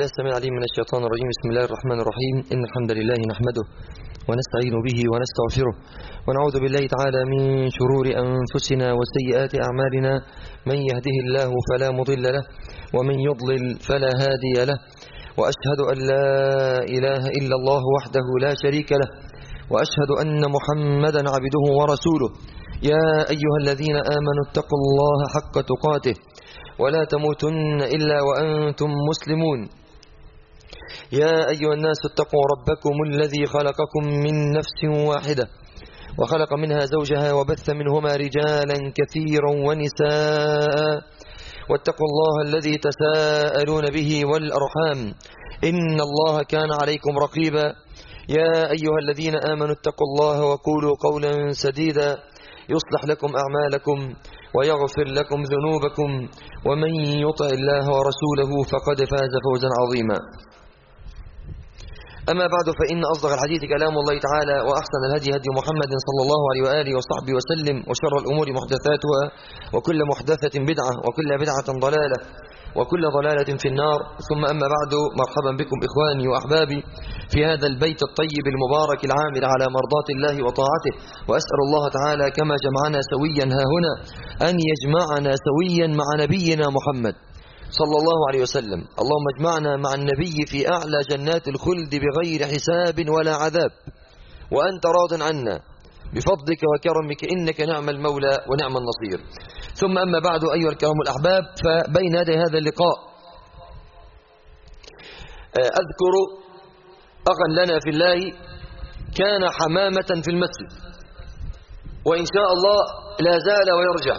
بالله السميع العليم من الشيطان الرجيم بسم الله الرحمن الرحيم إن الحمد لله نحمده ونستعين به ونستغفره ونعوذ بالله تعالى من شرور أنفسنا وسيئات أعمالنا من يهده الله فلا مضل له ومن يضلل فلا هادي له وأشهد أن لا إله إلا الله وحده لا شريك له وأشهد أن محمدا عبده ورسوله يا أيها الذين آمنوا اتقوا الله حق تقاته ولا تموتن إلا وأنتم مسلمون يا أيها الناس اتقوا ربكم الذي خلقكم من نفس واحدة وخلق منها زوجها وبث منهما رجالا كثيرا ونساء واتقوا الله الذي تساءلون به والأرحام إن الله كان عليكم رقيبا يا أيها الذين آمنوا اتقوا الله وقولوا قولا سديدا يصلح لكم أعمالكم ويغفر لكم ذنوبكم ومن يطع الله ورسوله فقد فاز فوزا عظيما أما بعد فإن أصدق الحديث كلام الله تعالى وأحسن الهدي هدي محمد صلى الله عليه وآله وصحبه وسلم وشر الأمور محدثاتها وكل محدثة بدعة وكل بدعة ضلالة وكل ضلالة في النار ثم أما بعد مرحبا بكم إخواني وأحبابي في هذا البيت الطيب المبارك العامل على مرضات الله وطاعته وأسأل الله تعالى كما جمعنا سويا ها هنا أن يجمعنا سويا مع نبينا محمد صلى الله عليه وسلم اللهم اجمعنا مع النبي في أعلى جنات الخلد بغير حساب ولا عذاب وأنت راض عنا بفضلك وكرمك إنك نعم المولى ونعم النصير ثم أما بعد أيها الكرام الأحباب فبين يدي هذا اللقاء أذكر أخا لنا في الله كان حمامة في المسجد وإن شاء الله لا زال ويرجع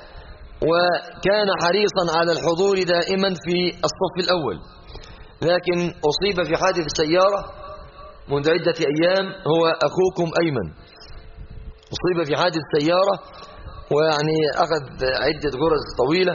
وكان حريصا على الحضور دائما في الصف الأول لكن أصيب في حادث السيارة منذ عدة أيام هو أخوكم أيمن أصيب في حادث السيارة ويعني أخذ عدة غرز طويلة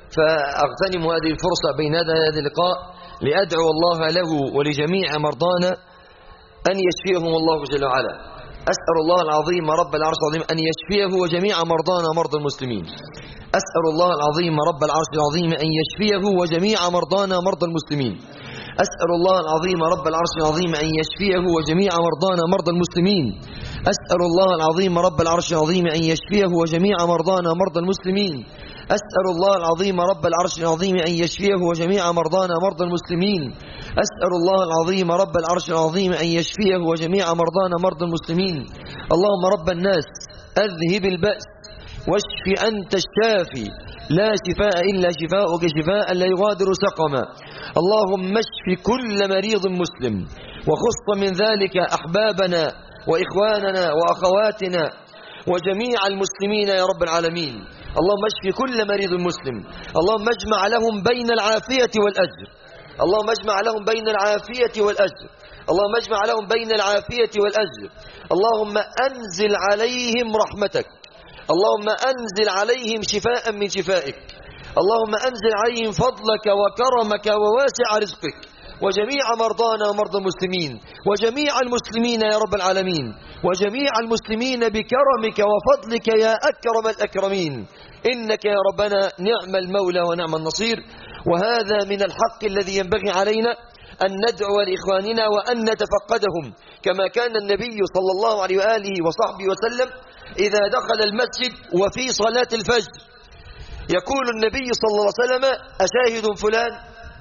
فأغتنم هذه الفرصة بين هذا اللقاء لأدعو الله له ولجميع مرضانا أن يشفيهم الله جل وعلا أسأل الله العظيم رب العرش العظيم أن يشفيه وجميع مرضانا مرضى المسلمين أسأل الله العظيم رب العرش العظيم أن يشفيه وجميع مرضانا مرضى المسلمين أسأل الله العظيم رب العرش العظيم أن يشفيه وجميع مرضانا مرضى المسلمين أسأل الله العظيم رب العرش العظيم أن يشفيه وجميع مرضانا مرضى المسلمين أسأل الله العظيم رب العرش العظيم أن يشفيه وجميع مرضانا مرضى المسلمين أسأل الله العظيم رب العرش العظيم أن يشفيه وجميع مرضانا مرضى المسلمين اللهم رب الناس أذهب البأس واشف أنت الشافي لا شفاء إلا شفاءك شفاء لا يغادر سقما اللهم اشف كل مريض مسلم وخص من ذلك أحبابنا وإخواننا وأخواتنا وجميع المسلمين يا رب العالمين اللهم اشف كل مريض مسلم اللهم اجمع لهم بين العافية والأجر اللهم اجمع لهم بين العافية والأجر اللهم اجمع لهم بين العافية والأجر اللهم أنزل عليهم رحمتك اللهم أنزل عليهم شفاء من شفائك اللهم أنزل عليهم فضلك وكرمك وواسع رزقك وجميع مرضانا ومرضى المسلمين وجميع المسلمين يا رب العالمين وجميع المسلمين بكرمك وفضلك يا أكرم الأكرمين إنك يا ربنا نعم المولى ونعم النصير وهذا من الحق الذي ينبغي علينا أن ندعو لإخواننا وأن نتفقدهم كما كان النبي صلى الله عليه وآله وصحبه وسلم إذا دخل المسجد وفي صلاة الفجر يقول النبي صلى الله عليه وسلم أشاهد فلان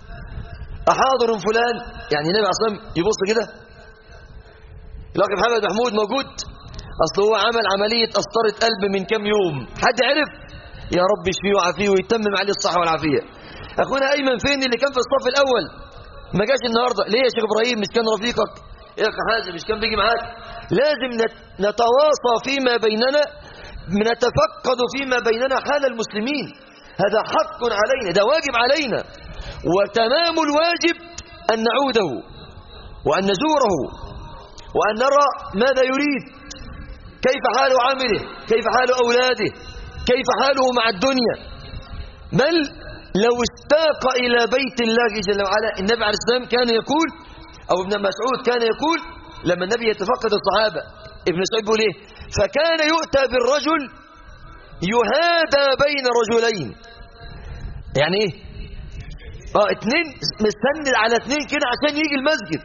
أحاضر فلان يعني النبي عليه الصلاة والسلام يبص كده الأخ محمد محمود موجود أصل هو عمل عملية قسطرة قلب من كم يوم حد عرف يا رب يشفيه ويعافيه ويتمم عليه الصحة والعافية أخونا أيمن فين اللي كان في الصف الأول ما جاش النهاردة ليه يا شيخ إبراهيم مش كان رفيقك يا أخي حازم مش كان بيجي معاك لازم نتواصى فيما بيننا نتفقد فيما بيننا حال المسلمين هذا حق علينا ده واجب علينا وتمام الواجب أن نعوده وأن نزوره وأن نرى ماذا يريد كيف حال عمله كيف حال أولاده كيف حاله مع الدنيا بل لو اشتاق إلى بيت الله جل وعلا النبي عليه السلام كان يقول أو ابن مسعود كان يقول لما النبي يتفقد الصحابة ابن مسعود بيقول ايه فكان يؤتى بالرجل يهادى بين رجلين يعني ايه اه اتنين مستند على اتنين كده عشان يجي المسجد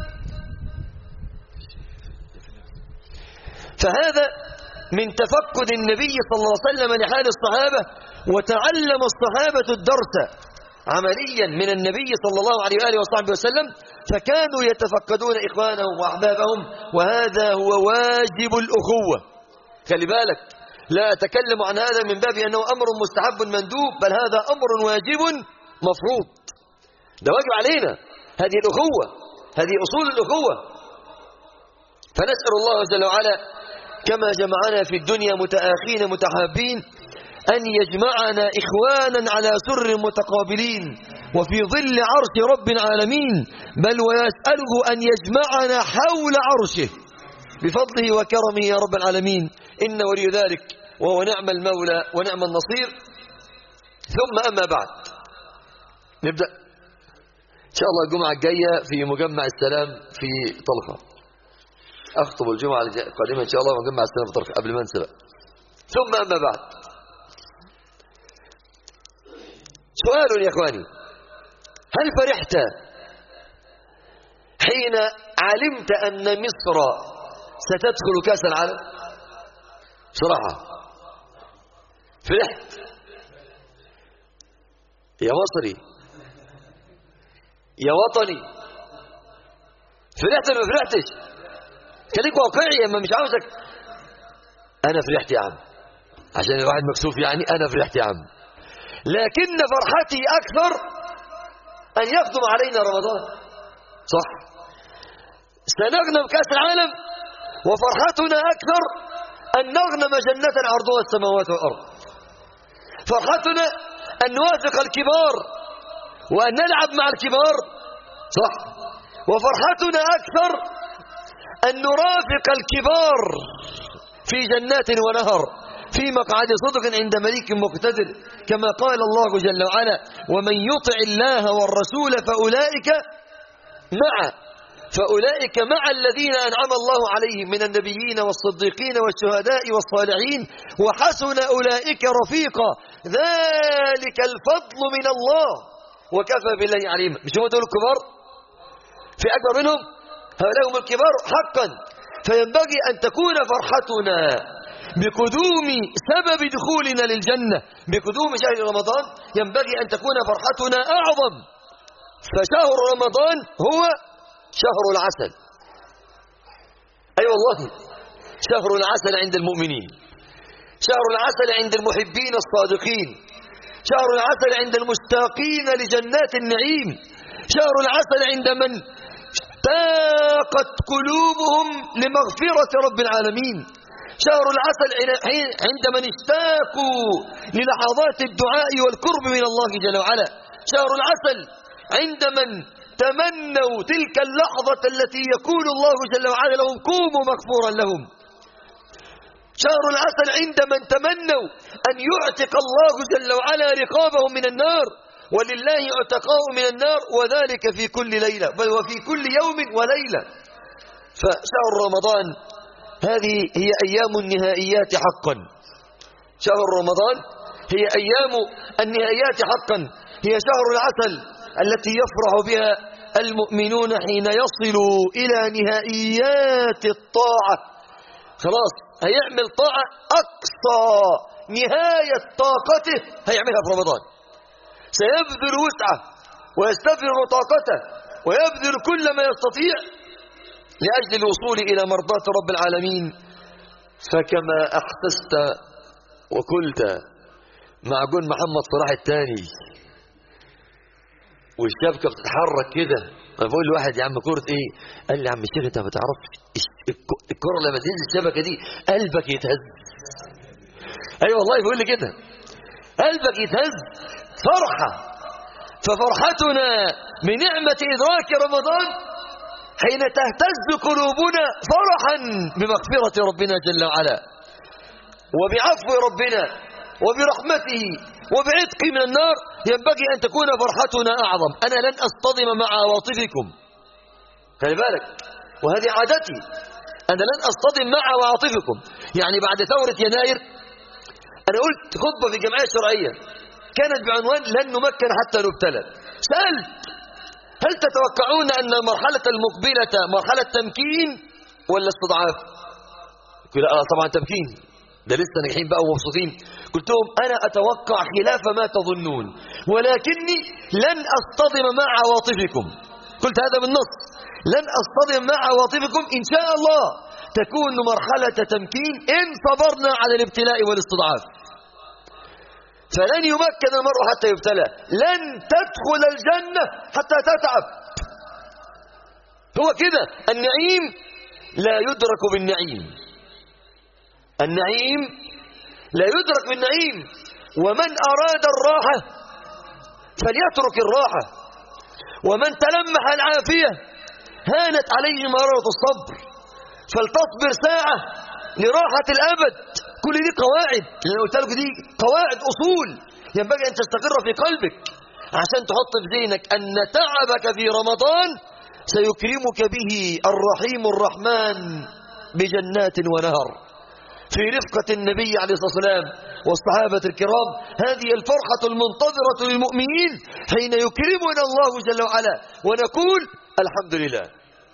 فهذا من تفقد النبي صلى الله عليه وسلم لحال الصحابة وتعلم الصحابة الدرس عمليا من النبي صلى الله عليه وآله وصحبه وسلم فكانوا يتفقدون إخوانهم وأحبابهم وهذا هو واجب الأخوة خلي بالك لا أتكلم عن هذا من باب أنه أمر مستحب مندوب بل هذا أمر واجب مفروض ده واجب علينا هذه الأخوة هذه أصول الأخوة فنسأل الله جل وعلا كما جمعنا في الدنيا متآخين متحابين أن يجمعنا إخوانا على سر متقابلين وفي ظل عرش رب العالمين بل ويسأله أن يجمعنا حول عرشه بفضله وكرمه يا رب العالمين إن ولي ذلك وهو نعم المولى ونعم النصير ثم أما بعد نبدأ إن شاء الله الجمعة الجاية في مجمع السلام في طلخة أخطب الجمعة القادمة إن شاء الله مجمع السلام في طلخة قبل ما انسى بقى ثم أما بعد سؤال يا إخواني هل فرحت حين علمت أن مصر ستدخل كأس العالم بصراحة فرحت يا مصري يا وطني فرحت ولا ما فرحتش خليك واقعي اما مش عاوزك انا فرحت يا عم عشان الواحد مكسوف يعني انا فرحت يا عم لكن فرحتي اكثر ان يقدم علينا رمضان صح سنغنم كاس العالم وفرحتنا اكثر ان نغنم جنه عرضها السماوات والارض فرحتنا ان نوافق الكبار وأن نلعب مع الكبار صح وفرحتنا أكثر أن نرافق الكبار في جنات ونهر في مقعد صدق عند مليك مقتدر كما قال الله جل وعلا ومن يطع الله والرسول فأولئك مع فأولئك مع الذين أنعم الله عليهم من النبيين والصديقين والشهداء والصالحين وحسن أولئك رفيقا ذلك الفضل من الله وكفى بالله عليما مش هم دول الكبار في أكبر منهم هؤلاء هم الكبار حقا فينبغي أن تكون فرحتنا بقدوم سبب دخولنا للجنة بقدوم شهر رمضان ينبغي أن تكون فرحتنا أعظم فشهر رمضان هو شهر العسل أي أيوة والله شهر العسل عند المؤمنين شهر العسل عند المحبين الصادقين شهر العسل عند المشتاقين لجنات النعيم شهر العسل عند من اشتاقت قلوبهم لمغفرة رب العالمين شهر العسل عند من اشتاقوا للحظات الدعاء والقرب من الله جل وعلا شهر العسل عند من تمنوا تلك اللحظة التي يقول الله جل وعلا لهم قوموا مغفورا لهم شهر العسل عند من تمنوا أن يعتق الله جل وعلا رقابهم من النار ولله اعتقاء من النار وذلك في كل ليلة بل وفي كل يوم وليلة فشهر رمضان هذه هي أيام النهائيات حقا شهر رمضان هي أيام النهائيات حقا هي شهر العسل التي يفرح بها المؤمنون حين يصلوا إلى نهائيات الطاعة خلاص هيعمل طاعة أقصى نهاية طاقته هيعملها في رمضان سيبذل وسعه ويستفرغ طاقته ويبذل كل ما يستطيع لأجل الوصول إلى مرضاة رب العالمين فكما أحسست وقلت معجون محمد صلاح الثاني والشبكة بتتحرك كده ما بقول لواحد يا عم كرة ايه قال لي يا عم الشيخ انت ما تعرفش الكرة لما تنزل الشبكة دي قلبك يتهز اي أيوة والله بيقول لي كده قلبك يتهز فرحة ففرحتنا بنعمة إدراك رمضان حين تهتز قلوبنا فرحا بمغفرة ربنا جل وعلا وبعفو ربنا وبرحمته وبعتق من النار ينبغي أن تكون فرحتنا أعظم أنا لن أصطدم مع عواطفكم خلي بالك وهذه عادتي أنا لن أصطدم مع عواطفكم يعني بعد ثورة يناير أنا قلت خطبة في الجمعية الشرعية كانت بعنوان لن نمكن حتى نبتلى سألت هل تتوقعون أن المرحلة المقبلة مرحلة تمكين ولا استضعاف قلت لا طبعا تمكين ده لسه ناجحين بقى ومبسوطين قلت لهم أنا أتوقع خلاف ما تظنون ولكني لن أصطدم مع عواطفكم قلت هذا بالنص لن أصطدم مع عواطفكم إن شاء الله تكون مرحلة تمكين إن صبرنا على الابتلاء والاستضعاف فلن يمكن المرء حتى يبتلى لن تدخل الجنة حتى تتعب هو كده النعيم لا يدرك بالنعيم النعيم لا يدرك بالنعيم ومن أراد الراحة فليترك الراحة ومن تلمح العافية هانت عليه مرارة الصبر فلتصبر ساعة لراحة الأبد كل دي قواعد اللي قلت لكم دي قواعد أصول ينبغي أن تستقر في قلبك عشان تحط في ذهنك أن تعبك في رمضان سيكرمك به الرحيم الرحمن بجنات ونهر في رفقة النبي عليه الصلاة والسلام والصحابة الكرام هذه الفرحة المنتظرة للمؤمنين حين يكرمنا الله جل وعلا ونقول الحمد لله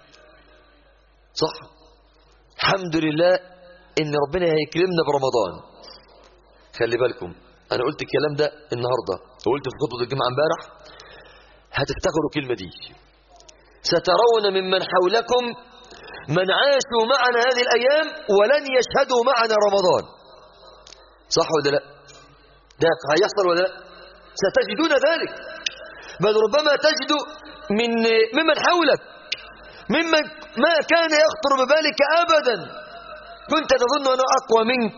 صح الحمد لله ان ربنا هيكرمنا برمضان خلي بالكم انا قلت الكلام ده النهارده وقلت في خطبه الجمعه امبارح هتفتكروا الكلمه دي سترون ممن حولكم من عاشوا معنا هذه الايام ولن يشهدوا معنا رمضان صح ولا لا ده هيحصل ولا لا ستجدون ذلك بل ربما تجد من ممن حولك ممن ما كان يخطر ببالك ابدا كنت تظن أنه أقوى منك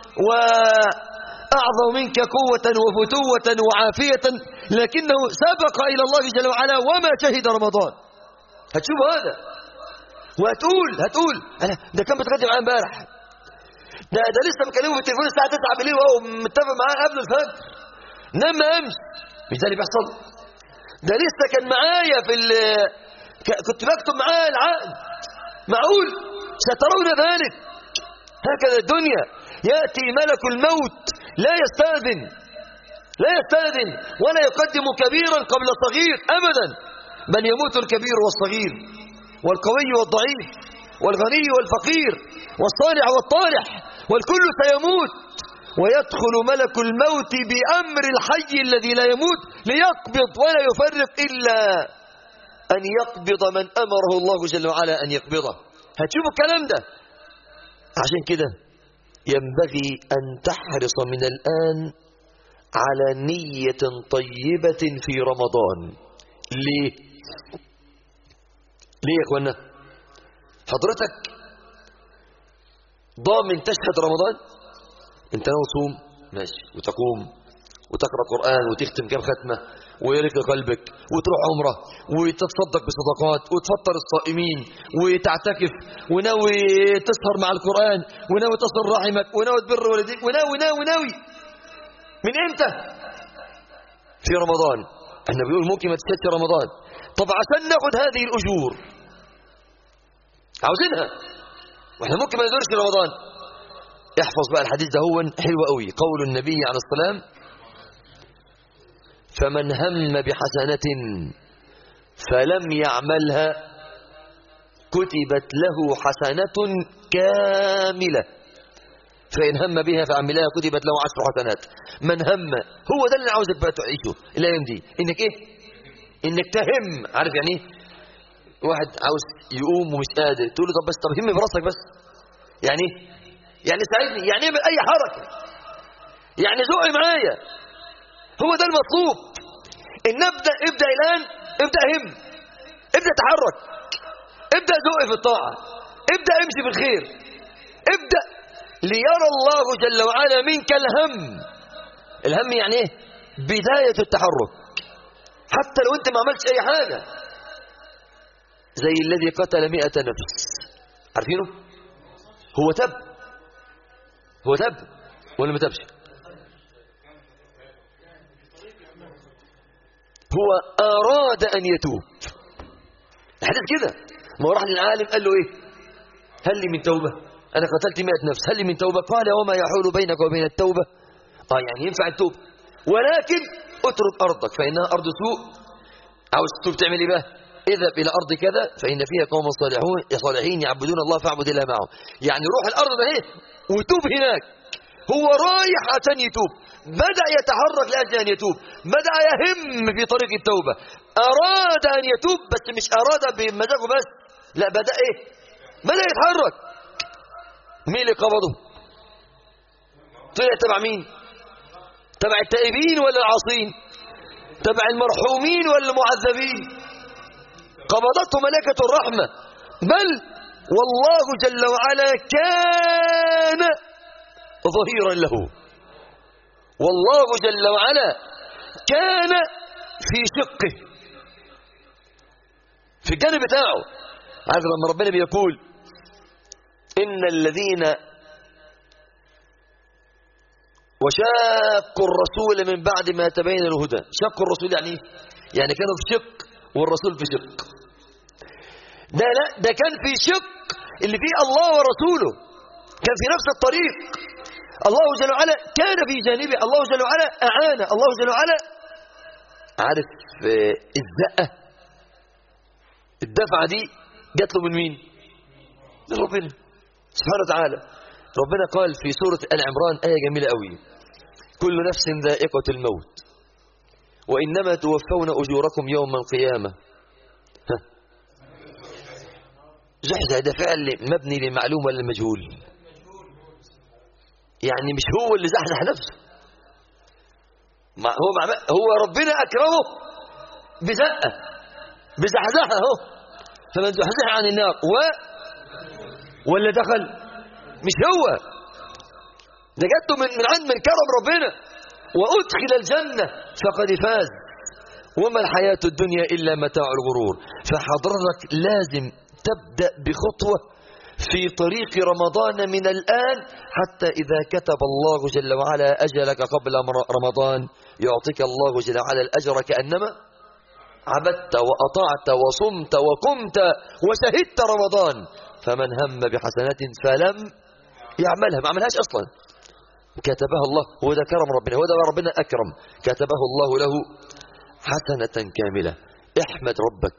وأعظم منك قوة وفتوة وعافية لكنه سبق إلى الله جل وعلا وما شهد رمضان هتشوف هذا وهتقول هتقول أنا ده كان بتغدي معاه امبارح ده ده لسه مكلمه في التليفون الساعة 9 بالليل وهو متفق معاه قبل الفجر نام امس مش ده اللي بيحصل ده لسه كان معايا في ال كنت بكتب معاه العقد معقول سترون ذلك هكذا الدنيا يأتي ملك الموت لا يستاذن لا يستاذن ولا يقدم كبيرا قبل صغير أبدا بل يموت الكبير والصغير والقوي والضعيف والغني والفقير والصالح والطالح والكل سيموت ويدخل ملك الموت بأمر الحي الذي لا يموت ليقبض ولا يفرق إلا أن يقبض من أمره الله جل وعلا أن يقبضه هتشوفوا الكلام ده عشان كده ينبغي أن تحرص من الآن على نية طيبة في رمضان ليه ليه يا اخوانا حضرتك ضامن تشهد رمضان انت ناوي تصوم ماشي وتقوم وتقرا قران وتختم كام ختمه ويرق قلبك وتروح عمره وتتصدق بصدقات وتفطر الصائمين وتعتكف وناوي تسهر مع القران وناوي تصل رحمك وناوي تبر والديك وناوي ناوي ناوي من امتى في رمضان احنا بيقول ممكن ما تشهدش رمضان طب عشان ناخد هذه الاجور عاوزينها واحنا ممكن ما ندورش رمضان احفظ بقى الحديث ده هو حلو قوي قول النبي عليه السلام فمن هم بحسنة فلم يعملها كتبت له حسنة كاملة فإن هم بها فعملها كتبت له عشر حسنات من هم هو ده اللي عاوزك بقى تعيشه الأيام دي إنك إيه إنك تهم عارف يعني إيه واحد عاوز يقوم ومش قادر تقول له طب بس طب هم براسك بس يعني إيه يعني ساعدني يعني اعمل أي حركة يعني زقي معايا هو ده المطلوب ان ابدا ابدا الان ابدا هم ابدا تحرك ابدا زق في الطاعه ابدا امشي في الخير ابدا ليرى الله جل وعلا منك الهم الهم يعني ايه بدايه التحرك حتى لو انت ما عملتش اي حاجه زي الذي قتل مئة نفس عارفينه هو تب هو تب ولا ما تبش هو أراد أن يتوب الحديث كده ما هو راح للعالم قال له إيه هل لي من توبة أنا قتلت مئة نفس هل لي من توبة قال وما يحول بينك وبين التوبة آه يعني ينفع التوبة ولكن اترك أرضك فإنها أرض سوء عاوز تتوب تعمل ايه بقى اذهب الى ارض كذا فان فيها قوم صالحون صالحين يعبدون الله فاعبد الله معهم يعني روح الارض ده ايه وتوب هناك هو رايح عشان يتوب بدأ يتحرك لأجل أن يتوب بدأ يهم في طريق التوبة أراد أن يتوب بس مش أراد بمزاجه بس لا بدأ إيه بدأ يتحرك مين اللي قبضه طلع تبع مين تبع التائبين ولا العاصين تبع المرحومين ولا المعذبين قبضته ملائكة الرحمة بل والله جل وعلا كان ظهيرا له والله جل وعلا كان في شقه في الجانب بتاعه عارف لما ربنا بيقول إن الذين وشاقوا الرسول من بعد ما تبين الهدى شقوا الرسول يعني ايه؟ يعني كانوا في شق والرسول في شق ده لا ده كان في شق اللي فيه الله ورسوله كان في نفس الطريق الله جل وعلا كان في جانبه الله جل وعلا أعانه الله جل وعلا عارف الزقة الدفعة دي جات له من مين من ربنا سبحانه وتعالى ربنا قال في سورة آل عمران آية جميلة قوي كل نفس ذائقة الموت وإنما توفون أجوركم يوم القيامة ها. زحزح ده فعل مبني لمعلوم ولا مجهول يعني مش هو اللي زحزح نفسه ما هو مع هو ربنا أكرمه بزقة بزحزحة اهو فمن زحزح عن النار و ولا دخل مش هو ده جاته من من عند من كرم ربنا وأدخل الجنة فقد فاز وما الحياة الدنيا إلا متاع الغرور فحضرتك لازم تبدأ بخطوة في طريق رمضان من الآن حتى إذا كتب الله جل وعلا أجلك قبل رمضان يعطيك الله جل وعلا الأجر كأنما عبدت وأطعت وصمت وقمت وشهدت رمضان فمن هم بحسنات فلم يعملها ما عملهاش أصلا كتبها الله هو ده كرم ربنا هو ده ربنا أكرم كتبه الله له حسنة كاملة احمد ربك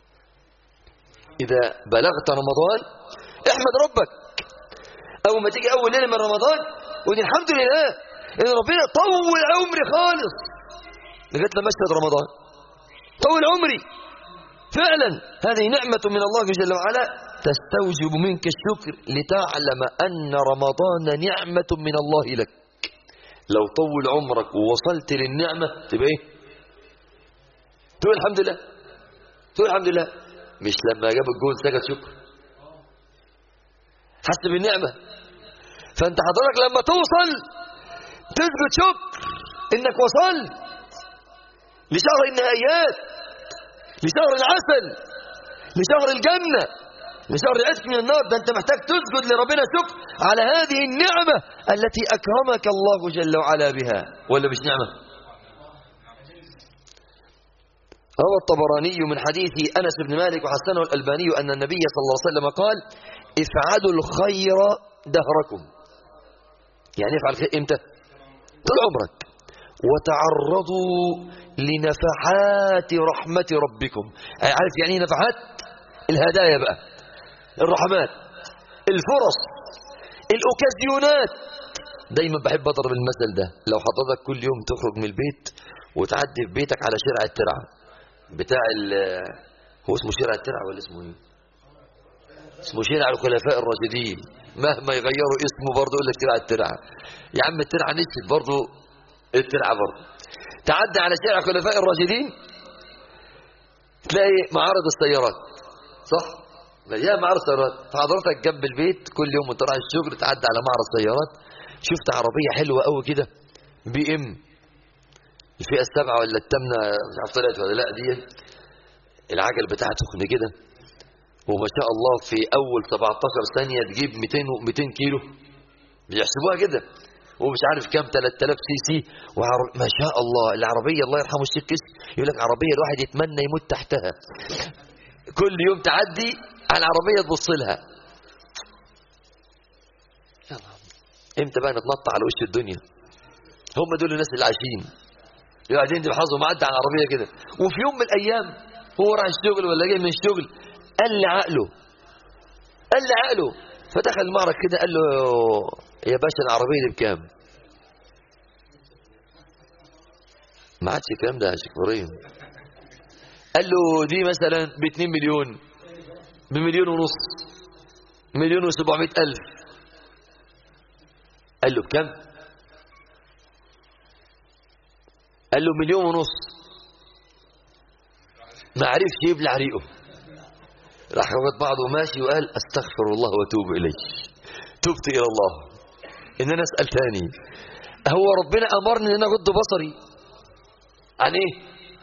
إذا بلغت رمضان احمد ربك أول ما تيجي أول ليلة من رمضان ودي الحمد لله إن ربنا طول عمري خالص لغاية لما أشهد رمضان طول عمري فعلا هذه نعمة من الله جل وعلا تستوجب منك الشكر لتعلم أن رمضان نعمة من الله لك لو طول عمرك ووصلت للنعمة تبقى ايه تقول الحمد لله تقول الحمد لله مش لما جاب الجول سجد شكر حس بالنعمة فانت حضرتك لما توصل تثبت شكر انك وصلت لشهر النهايات لشهر العسل لشهر الجنة لشهر العتق من النار ده انت محتاج تسجد لربنا شكر على هذه النعمة التي أكرمك الله جل وعلا بها ولا مش نعمة روى الطبراني من حديث أنس بن مالك وحسنه الألباني أن النبي صلى الله عليه وسلم قال افعلوا الخير دهركم يعني افعل خير امتى طول عمرك وتعرضوا لنفحات رحمة ربكم عارف يعني ايه نفحات الهدايا بقى الرحمات الفرص الأوكازيونات دايما بحب أضرب المثل ده لو حضرتك كل يوم تخرج من البيت وتعدي في بيتك على شارع الترعة بتاع ال هو اسمه شارع الترعة ولا اسمه ايه اسمه شارع الخلفاء الراشدين مهما يغيروا اسمه برضه يقول لك شارع الترعة يا عم الترعة نسيت برضه الترعة برضه تعدي على شارع الخلفاء الراشدين تلاقي معارض السيارات صح يا معرض سيارات فحضرتك جنب البيت كل يوم وانت رايح الشغل تعدي على معرض سيارات شفت عربيه حلوه قوي كده بي ام الفئه السبعه ولا الثامنه مش عارف طلعت ولا لا دي العجل بتاعها سخن كده وما شاء الله في اول 17 ثانيه تجيب 200 و 200 كيلو بيحسبوها كده ومش عارف كام 3000 سي سي وعر... ما شاء الله العربيه الله يرحمه الشيخ كسر يقول لك عربيه الواحد يتمنى يموت تحتها كل يوم تعدي على العربية تبص لها يلا امتى بقى نتنطع على وش الدنيا هم دول الناس اللي عايشين يقعد يندب حظه معدي على العربيه كده وفي يوم من الايام هو راح الشغل ولا جاي من الشغل قال لي عقله قال لي عقله فدخل المعرض كده قال له يا باشا العربيه دي بكام؟ ما عادش الكلام ده يا شيخ ابراهيم قال له دي مثلا ب 2 مليون بمليون ونص مليون و700 الف قال له بكم قال له مليون ونص ما عرفش يبلع ريقه راح ربط بعضه وماشي وقال استغفر الله واتوب اليه تبت الى الله ان انا اسال ثاني هو ربنا امرني ان انا اغض بصري عن ايه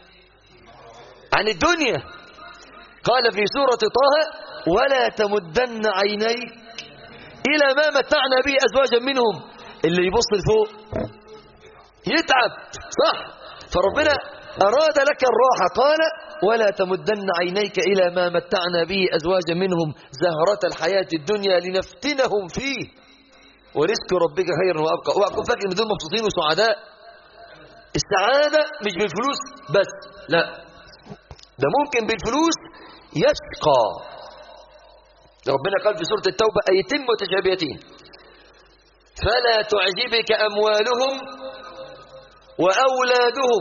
عن الدنيا قال في سورة طه ولا تمدن عينيك إلى ما متعنا به أزواجا منهم اللي يبص لفوق يتعب صح فربنا أراد لك الراحة قال ولا تمدن عينيك إلى ما متعنا به أزواجا منهم زهرة الحياة الدنيا لنفتنهم فيه ورزق ربك خير وأبقى اوعى تكون فاكر ان دول مبسوطين وسعداء السعادة مش بالفلوس بس لا ده ممكن بالفلوس يشقى ربنا قال في سورة التوبة أيتم متشابهتين فلا تعجبك أموالهم وأولادهم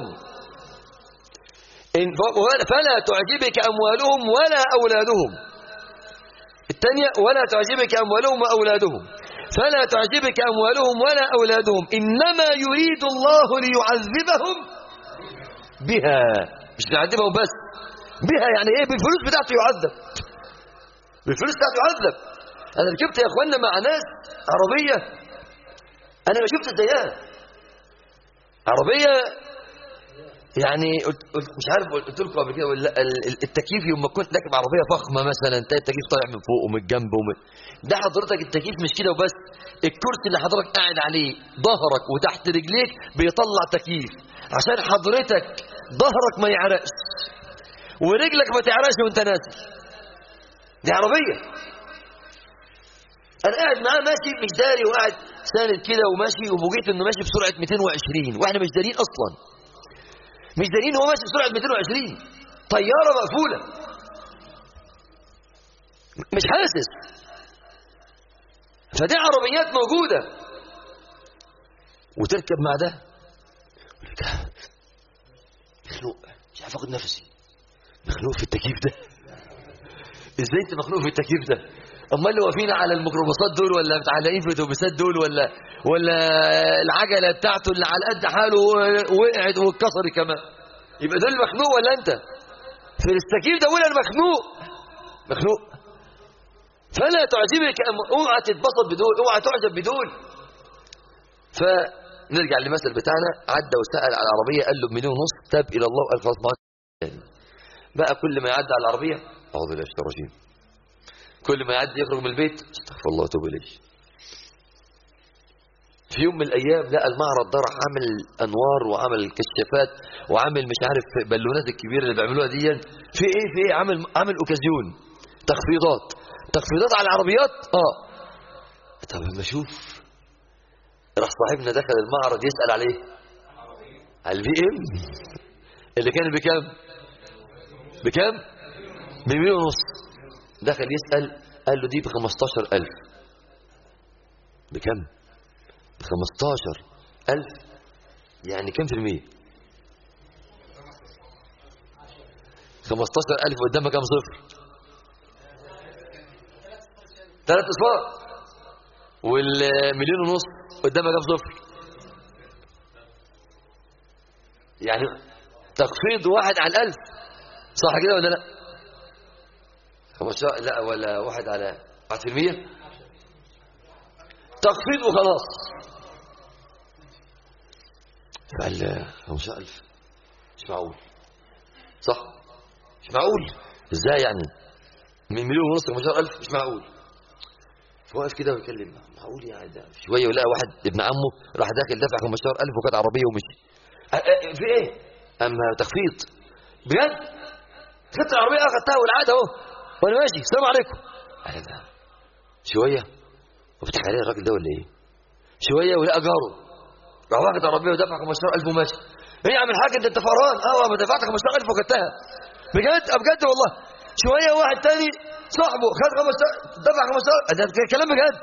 إن فلا تعجبك أموالهم ولا أولادهم الثانية ولا تعجبك أموالهم وأولادهم فلا تعجبك أموالهم ولا أولادهم إنما يريد الله ليعذبهم بها مش يعذبهم بس بها يعني ايه بالفلوس بتاعته يعذب بالفلوس بتاعته يعذب انا ركبت يا اخوانا مع ناس عربية انا ما شفت زيها عربية يعني قلت قلت مش عارف قلت لكم قبل كده ولا التكييف يوم ما كنت راكب عربيه فخمه مثلا تلاقي التكييف طالع من فوق ومن الجنب ومن ده حضرتك التكييف مش كده وبس الكرسي اللي حضرتك قاعد عليه ظهرك وتحت رجليك بيطلع تكييف عشان حضرتك ظهرك ما يعرقش ورجلك ما تعرقش وانت نازل دي عربيه انا قاعد معاه ماشي مش داري وقاعد ساند كده وماشي وفوجئت انه ماشي بسرعه 220 واحنا مش دارين اصلا مش دارين هو ماشي بسرعه 220 طياره مقفوله مش حاسس فدي عربيات موجوده وتركب مع ده مخنوق مش عارف اخد نفسي مخنوق في التكييف ده ازاي انت مخنوق في التكييف ده امال اللي واقفين على الميكروباصات دول ولا متعلقين في الاتوبيسات دول ولا ولا العجله بتاعته اللي على قد حاله وقعت واتكسر كمان يبقى دول مخنوق ولا انت في التكييف ده انا مخنوق مخنوق فلا تعجبك اوعى تتبسط بدول اوعى تعجب بدول فنرجع للمثل بتاعنا عدى وسال على العربيه قال له بمليون ونص تاب الى الله وقال خلاص ما بقى كل ما يعدي على العربيه اعوذ بالله من الرجيم كل ما يعدي يخرج من البيت استغفر الله وتوب اليه في يوم من الايام لقى المعرض ده راح عامل انوار وعمل كشافات وعامل مش عارف بالونات الكبيره اللي بيعملوها دي في ايه في ايه عامل عامل اوكازيون تخفيضات تخفيضات على العربيات اه طب ما اشوف راح صاحبنا دخل المعرض يسال عليه على البي ام اللي كان بكام بكام بمليون ونص دخل يسال قال له دي ب 15000 بكام ب 15000 يعني كم في المية 15000 قدامها كام صفر ثلاث اصفار والمليون ونص قدامها كام صفر يعني تخفيض واحد على الألف صح كده ولا لا 15 لا ولا واحد على 1% تخفيض وخلاص فقال 15000 مش معقول صح مش معقول ازاي يعني من مليون ونص 15000 مش معقول فواقف كده ويكلم معقول يعني ده شويه ولقى واحد ابن عمه راح داخل دافع 15000 وكانت عربيه ومشي في ايه اما تخفيض بجد خدت العربيه اخدتها والعاده اهو وانا ماشي السلام عليكم قال ده شويه وفتح عليه الراجل ده ولا ايه شويه ولقى جاره راح واخد العربيه ودفع 15000 وماشي ايه يا عم الحاج انت انت فران اه ما دفعت 15000 وخدتها بجد اه بجد والله شويه واحد تاني صاحبه خد 15 دفع 15 ده كلام بجد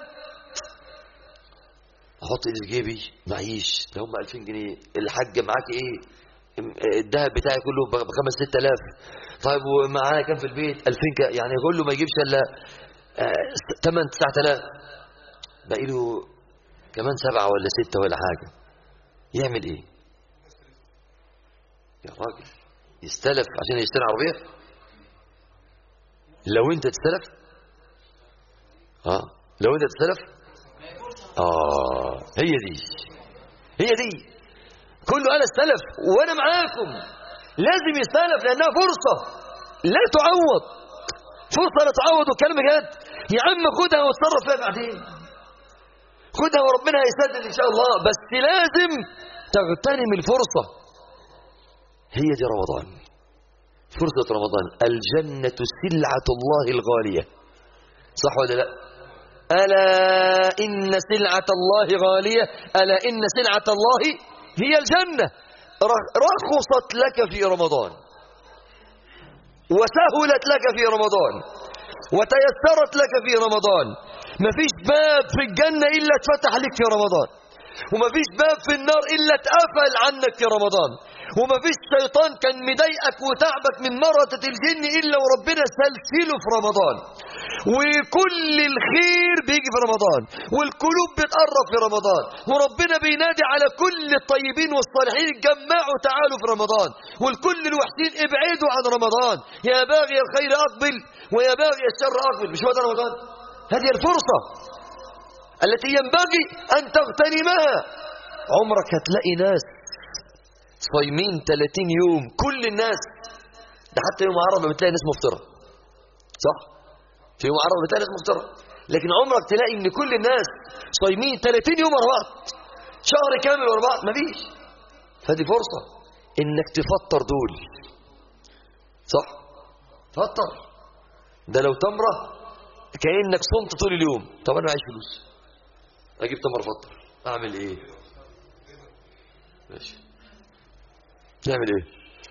احط ايدي في جيبي معيش ده هم 2000 جنيه الحاج معاك ايه الذهب بتاعي كله ب 5 6000 طيب ومعايا كام في البيت 2000 ك- يعني كله ما يجيبش الا 8 9000 باقي له كمان سبعة ولا ستة ولا حاجة يعمل ايه يا راجل يستلف عشان يشتري عربية لو انت تستلف اه لو انت تستلف اه هي دي هي دي كله انا استلف وانا معاكم لازم يستلف لانها فرصة لا تعوض فرصة لا تعوض والكلام بجد يا عم خدها واتصرف فيها بعدين خدها وربنا هيسدد ان شاء الله بس لازم تغتنم الفرصة هي دي رمضان فرصة رمضان الجنة سلعة الله الغالية صح ولا لا ألا إن سلعة الله غالية ألا إن سلعة الله هي الجنة رخصت لك في رمضان وسهلت لك في رمضان وتيسرت لك في رمضان مفيش باب في الجنة إلا اتفتح لك في رمضان ومفيش باب في النار إلا اتقفل عنك في رمضان ومفيش شيطان كان مضايقك وتعبك من مرضة الجن إلا وربنا سلسله في رمضان وكل الخير بيجي في رمضان والقلوب بتقرب في رمضان وربنا بينادي على كل الطيبين والصالحين اتجمعوا تعالوا في رمضان والكل الوحشين ابعدوا عن رمضان يا باغي الخير أقبل ويا باغي الشر أقبل مش هو ده رمضان هذه الفرصة التي ينبغي أن تغتنمها عمرك هتلاقي ناس صايمين 30 يوم كل الناس ده حتى يوم عرفه بتلاقي ناس مفطرة صح في يوم عرفه بتلاقي ناس مفطرة لكن عمرك تلاقي ان كل الناس صايمين 30 يوم ورا بعض شهر كامل ورا بعض مفيش فدي فرصة انك تفطر دول صح فطر ده لو تمره كأنك صمت طول اليوم طب انا معيش فلوس اجيب تمر فطر اعمل ايه ماشي تعمل ايه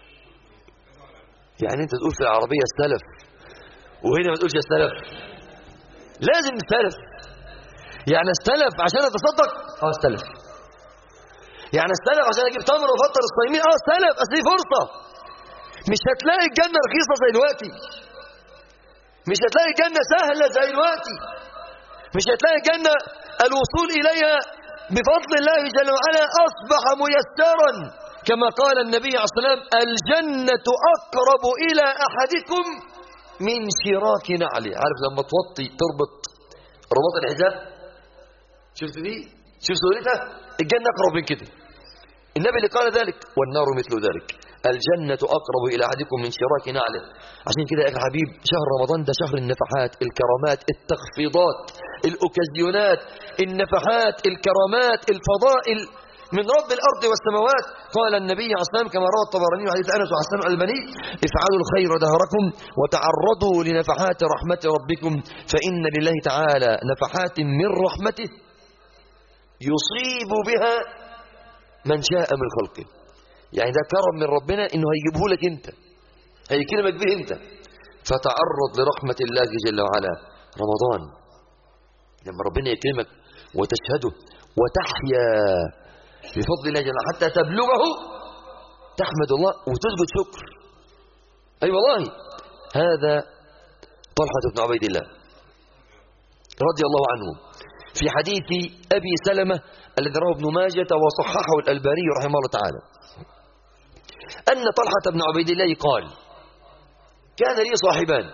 يعني انت تقول في العربية استلف وهنا ما تقولش استلف لازم استلف يعني استلف عشان اتصدق اه استلف يعني استلف عشان اجيب تمر وافطر الصايمين اه استلف اصل دي فرصة مش هتلاقي الجنة رخيصة زي دلوقتي مش هتلاقي الجنة سهلة زي دلوقتي مش هتلاقي الجنة الوصول إليها بفضل الله جل وعلا أصبح ميسرا كما قال النبي عليه الصلاة والسلام الجنة أقرب إلى أحدكم من شراك نعله عارف لما توطي تربط رباط الحجاب شفت دي شفت سهولتها الجنة أقرب من كده النبي اللي قال ذلك والنار مثل ذلك الجنة أقرب إلى أحدكم من شراك نعله عشان كده يا أخي حبيب شهر رمضان ده شهر النفحات الكرامات التخفيضات الأوكازيونات النفحات الكرامات الفضائل من رب الأرض والسماوات قال النبي عليه الصلاة والسلام كما روى الطبراني وحديث أنس وحسن الألباني افعلوا الخير دهركم وتعرضوا لنفحات رحمة ربكم فإن لله تعالى نفحات من رحمته يصيب بها من شاء من خلقه يعني ده كرم من ربنا انه هيجيبه لك انت هيكرمك به انت فتعرض لرحمة الله جل وعلا رمضان لما ربنا يكرمك وتشهده وتحيا بفضل الله جل وعلا حتى تبلغه تحمد الله وتسجد شكر اي أيوة والله هذا طلحة بن عبيد الله رضي الله عنه في حديث أبي سلمة الذي رواه ابن ماجة وصححه الألباني رحمه الله تعالى أن طلحة بن عبيد الله قال كان لي صاحبان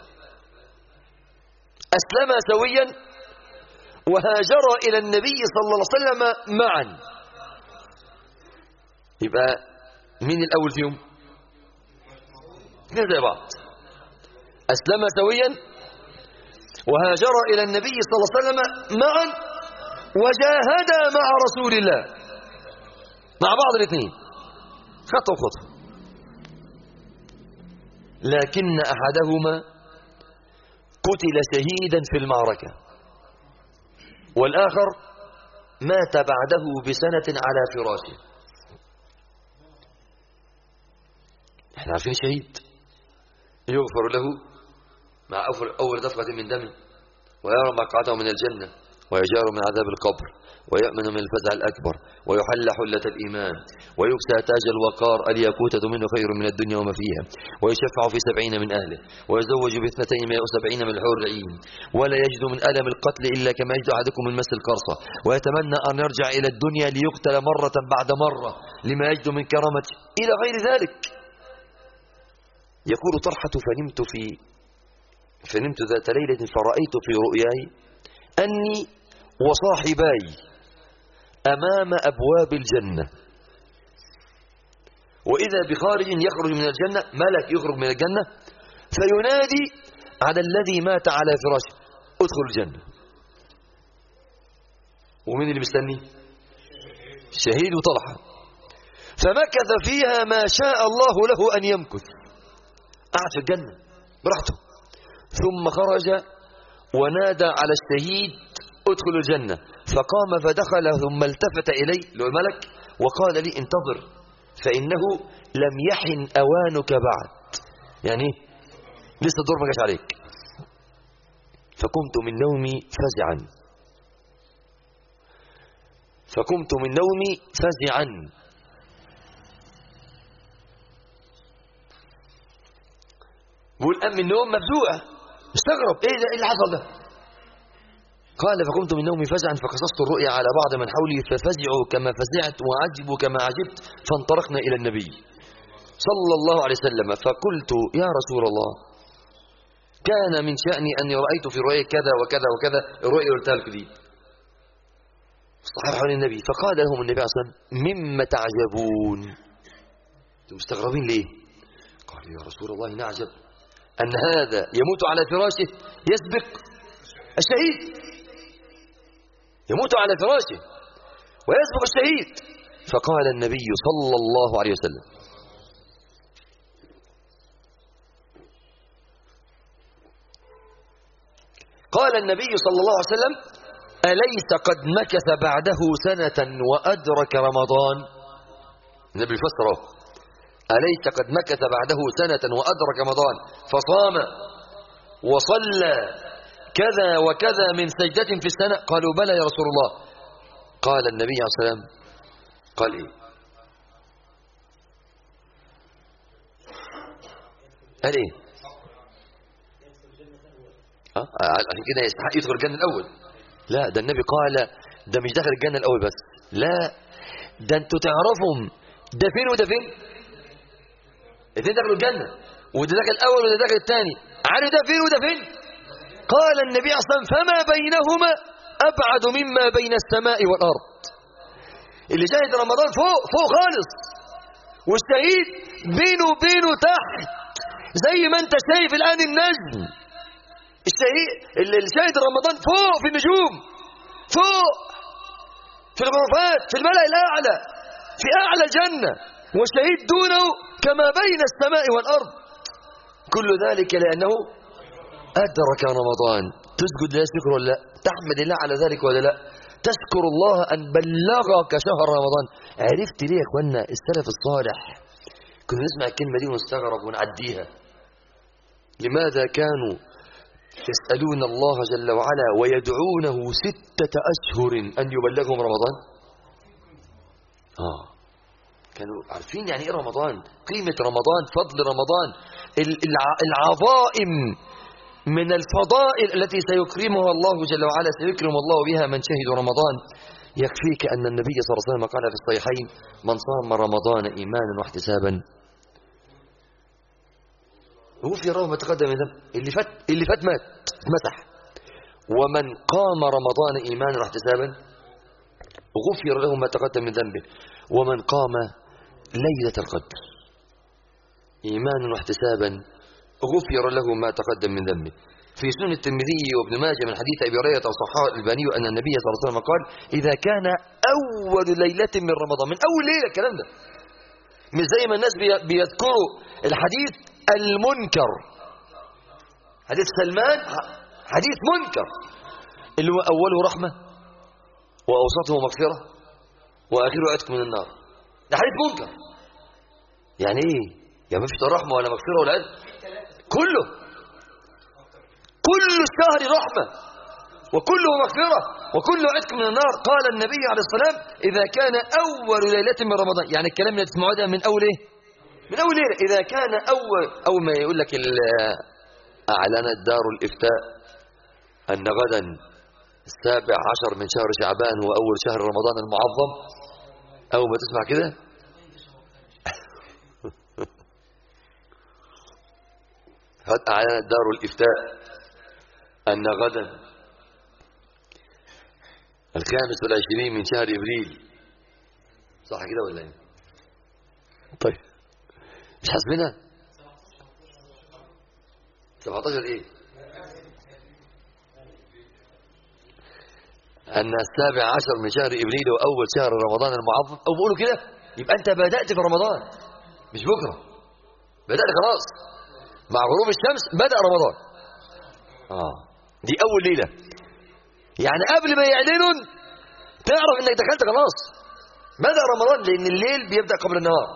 أسلما سويا وهاجرا إلى النبي صلى الله عليه وسلم معا يبقى مين الأول فيهم اثنين زي بعض أسلم سويا وهاجر إلى النبي صلى الله عليه وسلم معا وجاهدا مع رسول الله مع بعض الاثنين خطوة وخطوة لكن أحدهما قتل شهيدا في المعركة والآخر مات بعده بسنة على فراشه احنا عارفين الشهيد يغفر له مع أول دفقة من دمه ويرى مقعده من الجنة ويجار من عذاب القبر ويأمن من الفزع الأكبر ويحل حلة الإيمان ويكسى تاج الوقار الياقوتة منه خير من الدنيا وما فيها ويشفع في سبعين من أهله ويزوج باثنتين من وسبعين من الحور العين ولا يجد من ألم القتل إلا كما يجد أحدكم من مس القرصة ويتمنى أن يرجع إلى الدنيا ليقتل مرة بعد مرة لما يجد من كرامته إلى غير ذلك يقول طرحة فنمت في فنمت ذات ليلة فرأيت في رؤياي أني وصاحباي أمام أبواب الجنة وإذا بخارج يخرج من الجنة ملك يخرج من الجنة فينادي على الذي مات على فراشه ادخل الجنة ومين اللي مستني شهيد وطلحة فمكث فيها ما شاء الله له أن يمكث قعد في الجنة براحته ثم خرج ونادى على الشهيد ادخل الجنة فقام فدخل ثم التفت إلي له الملك وقال لي انتظر فإنه لم يحن أوانك بعد يعني لسه الدور ما جاش عليك فقمت من نومي فزعا فقمت من نومي فزعا بقول أم النوم مفزوعة استغرب ايه ده ايه اللي حصل ده قال فقمت من نومي فزعا فقصصت الرؤيا على بعض من حولي ففزعوا كما فزعت وعجبوا كما عجبت فانطلقنا إلى النبي صلى الله عليه وسلم فقلت يا رسول الله كان من شأني أني رأيت في رؤيا كذا وكذا وكذا الرؤيا قلتها لك دي الصحابة حول النبي فقال لهم النبي صلى الله عليه وسلم مما تعجبون انتم مستغربين ليه قالوا يا رسول الله نعجب أن هذا يموت على فراشه يسبق الشهيد يموت على فراشه ويسبق الشهيد فقال النبي صلى الله عليه وسلم قال النبي صلى الله عليه وسلم أليس قد مكث بعده سنة وأدرك رمضان النبي فسره أليس قد مكث بعده سنة وأدرك رمضان فصام وصلى كذا وكذا من سجدة في السنة قالوا بلى يا رسول الله قال النبي عليه الصلاة والسلام قال إيه قال إيه أه؟ عشان كده يستحق يدخل الجنة الأول لا ده النبي قال ده مش داخل الجنة الأول بس لا ده انتوا تعرفهم ده فين وده فين الاثنين دخلوا الجنة وده داخل الأول وده داخل الثاني عارف ده فين وده فين قال النبي أصلا فما بينهما أبعد مما بين السماء والأرض اللي شاهد رمضان فوق فوق خالص والشهيد بينه وبينه تحت زي ما انت شايف الآن النجم الشهيد اللي شاهد رمضان فوق في النجوم فوق في الغرفات في الملأ الأعلى في أعلى الجنة والشهيد دونه كما بين السماء والأرض كل ذلك لأنه أدرك رمضان تسجد لا يشكر ولا لا تحمد الله على ذلك ولا لا تشكر الله أن بلغك شهر رمضان عرفت ليه يا أخوانا السلف الصالح كنا نسمع الكلمة دي ونستغرب ونعديها لماذا كانوا يسألون الله جل وعلا ويدعونه ستة أشهر أن يبلغهم رمضان آه كانوا عارفين يعني إيه رمضان قيمة رمضان فضل رمضان العظائم من الفضائل التي سيكرمها الله جل وعلا سيكرم الله بها من شهد رمضان يكفيك أن النبي صلى الله عليه وسلم قال في الصحيحين من صام رمضان إيمانا واحتسابا غفر له ما تقدم من ذنب اللي فات اللي فات مات اتمسح ومن قام رمضان إيمانا واحتسابا غفر له ما تقدم من ذنبه ومن قام ليلة القدر إيمانا واحتسابا غفر له ما تقدم من ذنبه في سنن الترمذي وابن ماجه من حديث ابي هريره وصححه الالباني ان النبي صلى الله عليه وسلم قال اذا كان اول ليله من رمضان من اول ليله الكلام ده مش زي ما الناس بيذكروا الحديث المنكر حديث سلمان حديث منكر اللي هو اوله رحمه واوسطه مغفره واخره عتق من النار ده حديث منكر يعني ايه يعني ما فيش رحمة ولا مغفرة ولا عدل كله كل الشهر رحمة وكله مغفرة وكله عتق من النار قال النبي عليه السلام إذا كان أول ليلة من رمضان يعني الكلام اللي تسمعوه ده من أول إيه من أول ليلة إذا كان أول أول ما يقول لك أعلنت دار الإفتاء أن غدا السابع عشر من شهر شعبان هو أول شهر رمضان المعظم أول ما تسمع كده أعلنت دار الإفتاء أن غدا الخامس والعشرين من شهر إبريل صح كده ولا ايه طيب مش حاسبينها 17 ايه أن السابع عشر من شهر إبريل وأول شهر رمضان المعظم أو بيقولوا كده يبقى أنت بدأت في رمضان مش بكرة بدأت خلاص مع غروب الشمس بدأ رمضان آه دي أول ليلة يعني قبل ما يعلنوا تعرف انك دخلت خلاص بدأ رمضان لأن الليل بيبدأ قبل النهار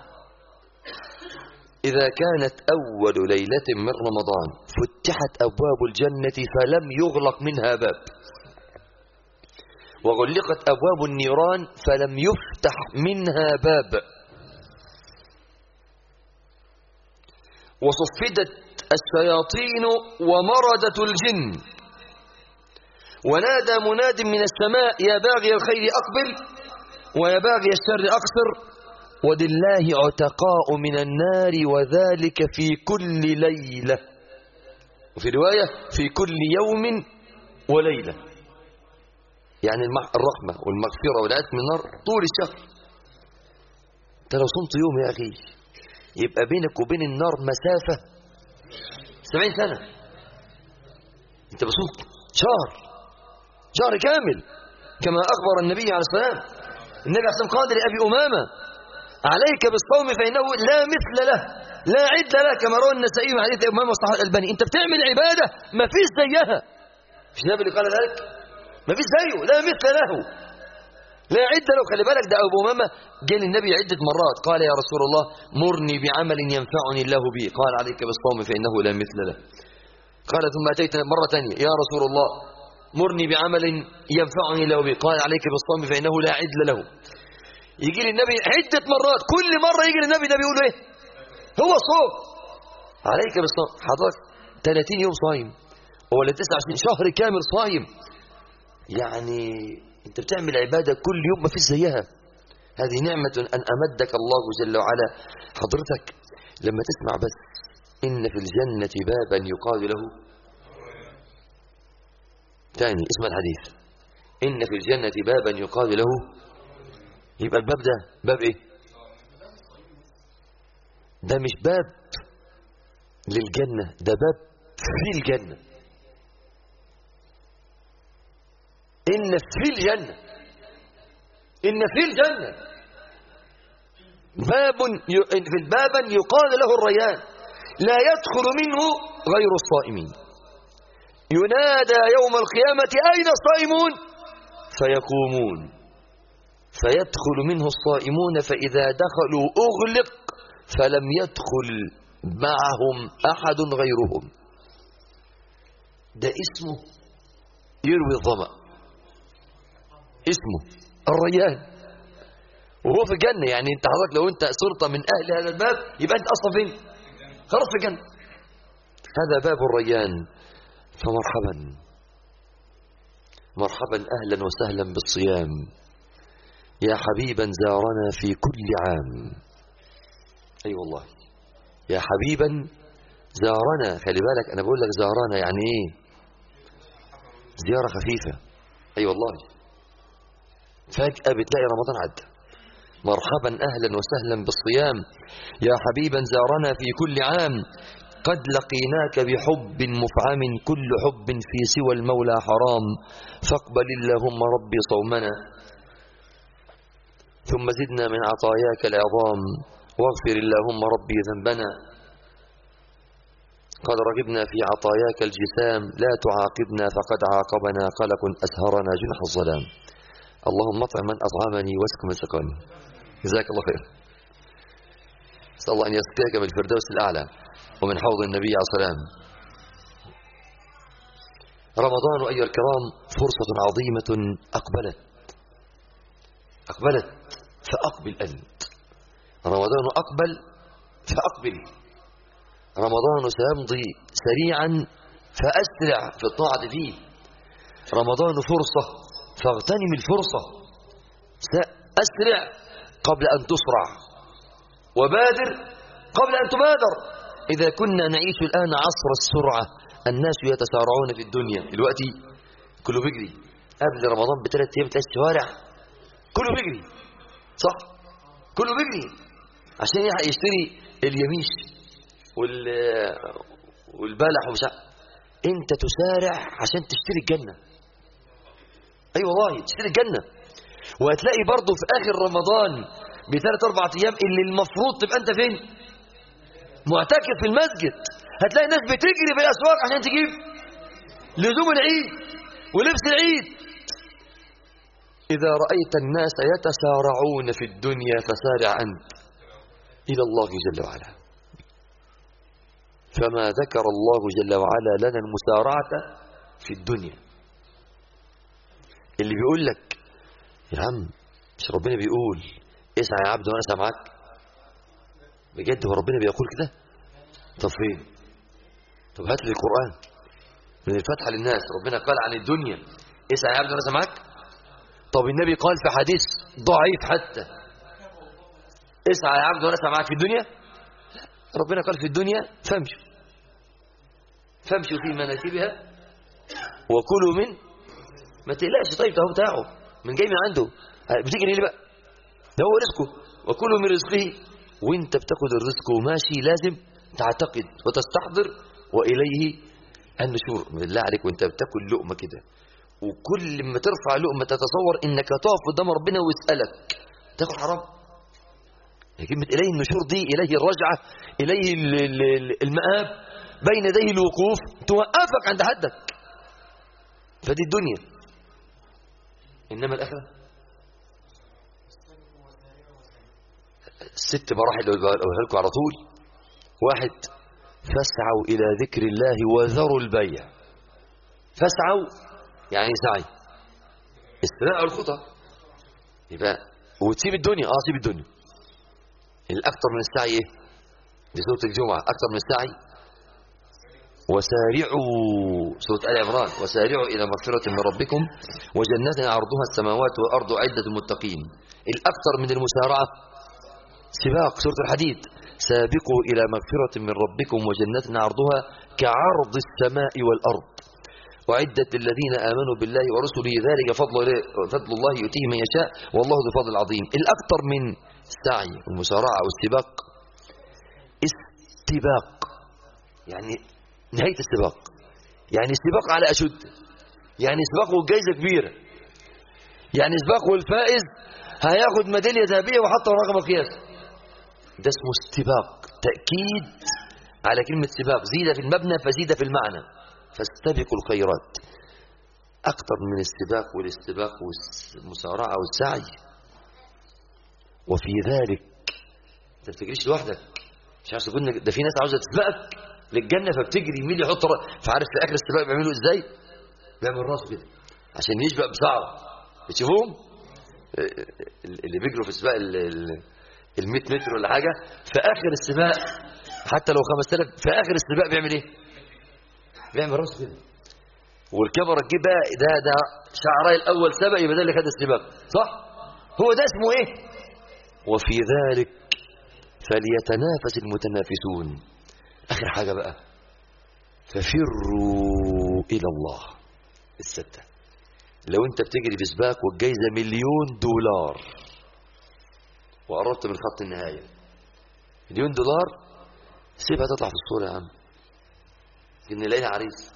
إذا كانت أول ليلة من رمضان فتحت أبواب الجنة فلم يغلق منها باب وغلقت أبواب النيران فلم يفتح منها باب وصفدت الشياطين ومردة الجن ونادى مناد من السماء يا باغي الخير أقبل ويا باغي الشر أقصر ولله عتقاء من النار وذلك في كل ليلة وفي رواية في كل يوم وليلة يعني الرحمة والمغفرة والعتق من النار طول الشهر انت لو صمت يوم يا أخي يبقى بينك وبين النار مسافة سبعين سنة انت بصمت شهر شهر كامل كما أخبر النبي عليه السلام النبي عليه السلام قال لأبي أمامة عليك بالصوم فإنه لا مثل له لا عد له كما روى النسائي من حديث أبي أمامة وصحيح الألباني أنت بتعمل عبادة ما فيش زيها مش النبي اللي قال ذلك ما فيش زيه لا مثل له لا عد له خلي بالك ده أبو أمامة جه للنبي عدة مرات قال يا رسول الله مرني بعمل ينفعني الله به قال عليك بالصوم فإنه لا مثل له قال ثم أتيت مرة ثانية يا رسول الله مرني بعمل ينفعني له به قال عليك بالصوم فإنه لا عدل له يجي للنبي عدة مرات كل مرة يجي للنبي ده بيقول ايه هو صوم عليك بالصوم حضرتك 30 يوم صايم ولا 29 شهر كامل صايم يعني انت بتعمل عبادة كل يوم ما فيش زيها هذه نعمة أن أمدك الله جل وعلا حضرتك لما تسمع بس إن في الجنة بابا يقال له ثاني اسم الحديث إن في الجنة بابا يقال له يبقى الباب ده باب إيه ده مش باب للجنة ده باب في الجنة إن في الجنة إن في الجنة باب في البابا يقال له الريان لا يدخل منه غير الصائمين ينادى يوم القيامة أين الصائمون فيقومون فيدخل منه الصائمون فإذا دخلوا أغلق فلم يدخل معهم أحد غيرهم ده اسمه يروي الظمأ اسمه الريان وهو في الجنة يعني انت حضرتك لو انت صرت من أهل هذا الباب يبقى انت أصلا فين خلاص في الجنة هذا باب الريان فمرحبا مرحبا أهلا وسهلا بالصيام يا حبيبا زارنا في كل عام أي أيوة والله يا حبيبا زارنا خلي بالك أنا بقول لك زارنا يعني إيه زيارة خفيفة أي أيوة والله فجأة بتلاقي رمضان عدى مرحبا أهلا وسهلا بالصيام يا حبيبا زارنا في كل عام قد لقيناك بحب مفعم كل حب في سوى المولى حرام فاقبل اللهم ربي صومنا ثم زدنا من عطاياك العظام واغفر اللهم ربي ذنبنا قد رغبنا في عطاياك الجسام لا تعاقبنا فقد عاقبنا قلق أسهرنا جنح الظلام اللهم اطعم من أطعمني واسك من سقاني جزاك الله خير نسأل الله أن يسقيك بالفردوس الأعلى ومن حوض النبي عليه السلام رمضان أيها الكرام فرصة عظيمة أقبلت أقبلت فأقبل أنت رمضان أقبل فأقبل رمضان سيمضي سريعا فأسرع في الطاعة فيه رمضان فرصة فاغتنم الفرصة سأسرع قبل أن تسرع وبادر قبل أن تبادر إذا كنا نعيش الآن عصر السرعة الناس يتسارعون في الدنيا دلوقتي كله بيجري قبل رمضان بثلاث أيام تلاقي الشوارع كله بيجري صح كله بيجري عشان يشتري اليميش وال والبلح ومش انت تسارع عشان تشتري الجنة اي أيوة والله تشتري الجنة وهتلاقي برضه في اخر رمضان بثلاث اربع ايام اللي المفروض تبقى انت فين معتكف في المسجد هتلاقي ناس بتجري في الاسواق عشان تجيب لزوم العيد ولبس العيد إذا رأيت الناس يتسارعون في الدنيا فسارع أنت إلى الله جل وعلا فما ذكر الله جل وعلا لنا المسارعة في الدنيا اللي بيقول لك يا عم مش ربنا بيقول اسعى يا عبد وانا اسعى معاك بجد هو ربنا بيقول كده طب فين طب هات لي القرآن من الفتحة للناس ربنا قال عن الدنيا اسعى يا عبد وانا اسعى معاك طب النبي قال في حديث ضعيف حتى اسعى يا عبد وانا اسعى معاك في الدنيا ربنا قال في الدنيا فامشوا فامشوا في مناكبها وكلوا من ما تقلقش طيب ده هو بتاعه من جاي من عنده بتجري ليه بقى ده هو رزقه وكلوا من رزقه وانت بتاخد الرزق وماشي لازم تعتقد وتستحضر واليه النشور بالله عليك وانت بتاكل لقمه كده وكل ما ترفع لقمه تتصور انك هتقف قدام ربنا ويسالك تاكل حرام كلمة إليه النشور دي إليه الرجعة إليه المآب بين يديه الوقوف توقفك عند حدك فدي الدنيا إنما الآخرة ست مراحل أقولها لكم على طول واحد فاسعوا إلى ذكر الله وذروا البيع فاسعوا يعني سعي استراء الخطى يبقى وتسيب الدنيا اه سيب الدنيا الأكثر من السعي إيه؟ دي سورة الجمعة أكثر من السعي وسارعوا سورة آل عمران وسارعوا إلى مغفرة من ربكم وجنات عرضها السماوات والأرض عدة المتقين الأكثر من المسارعة سباق سورة الحديد سابقوا إلى مغفرة من ربكم وجنات عرضها كعرض السماء والأرض وعدة الذين آمنوا بالله ورسله ذلك فضل, فضل الله يؤتيه من يشاء والله ذو فضل عظيم الأكثر من السعي والمسارعة والسباق استباق يعني نهاية السباق يعني سباق على أشد يعني سباق والجائزة كبيرة يعني سباق والفائز هياخد ميدالية ذهبية وحطها رقم القياس ده اسمه استباق تأكيد على كلمة سباق زيد في المبنى فزيد في المعنى فاستبقوا الخيرات أكثر من السباق والاستباق والمسارعة والسعي وفي ذلك انت ما بتجريش لوحدك مش عارف تقول ده في ناس عاوزه تسبقك للجنه فبتجري مين اللي يحط فعارف في اخر السباق بيعملوا ازاي بيعمل راسه كده عشان يسبق بسرعه بتشوفوهم اللي بيجروا في سباق ال 100 متر ولا حاجه في اخر السباق حتى لو 5000 في اخر السباق بيعمل ايه بيعمل راسه كده والكاميرا تجيب بقى ده ده شعراي الاول سبق يبقى ده اللي خد السباق صح هو ده اسمه ايه وفي ذلك فليتنافس المتنافسون آخر حاجة بقى ففروا إلى الله الستة لو أنت بتجري في سباق والجايزة مليون دولار وقربت من خط النهاية مليون دولار سيبها تطلع في الصورة يا عم إن نلاقيها عريس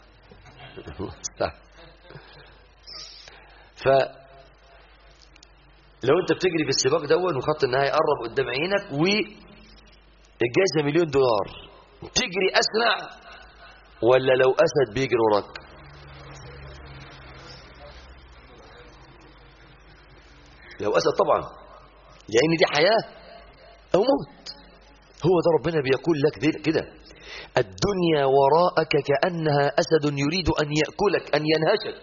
ف لو انت بتجري في السباق دون وخط النهايه قرب قدام عينك والجائزه مليون دولار تجري اسرع ولا لو اسد بيجري وراك لو اسد طبعا لان دي حياه او موت هو ده ربنا بيقول لك دي- كده الدنيا وراءك كأنها أسد يريد أن يأكلك أن ينهشك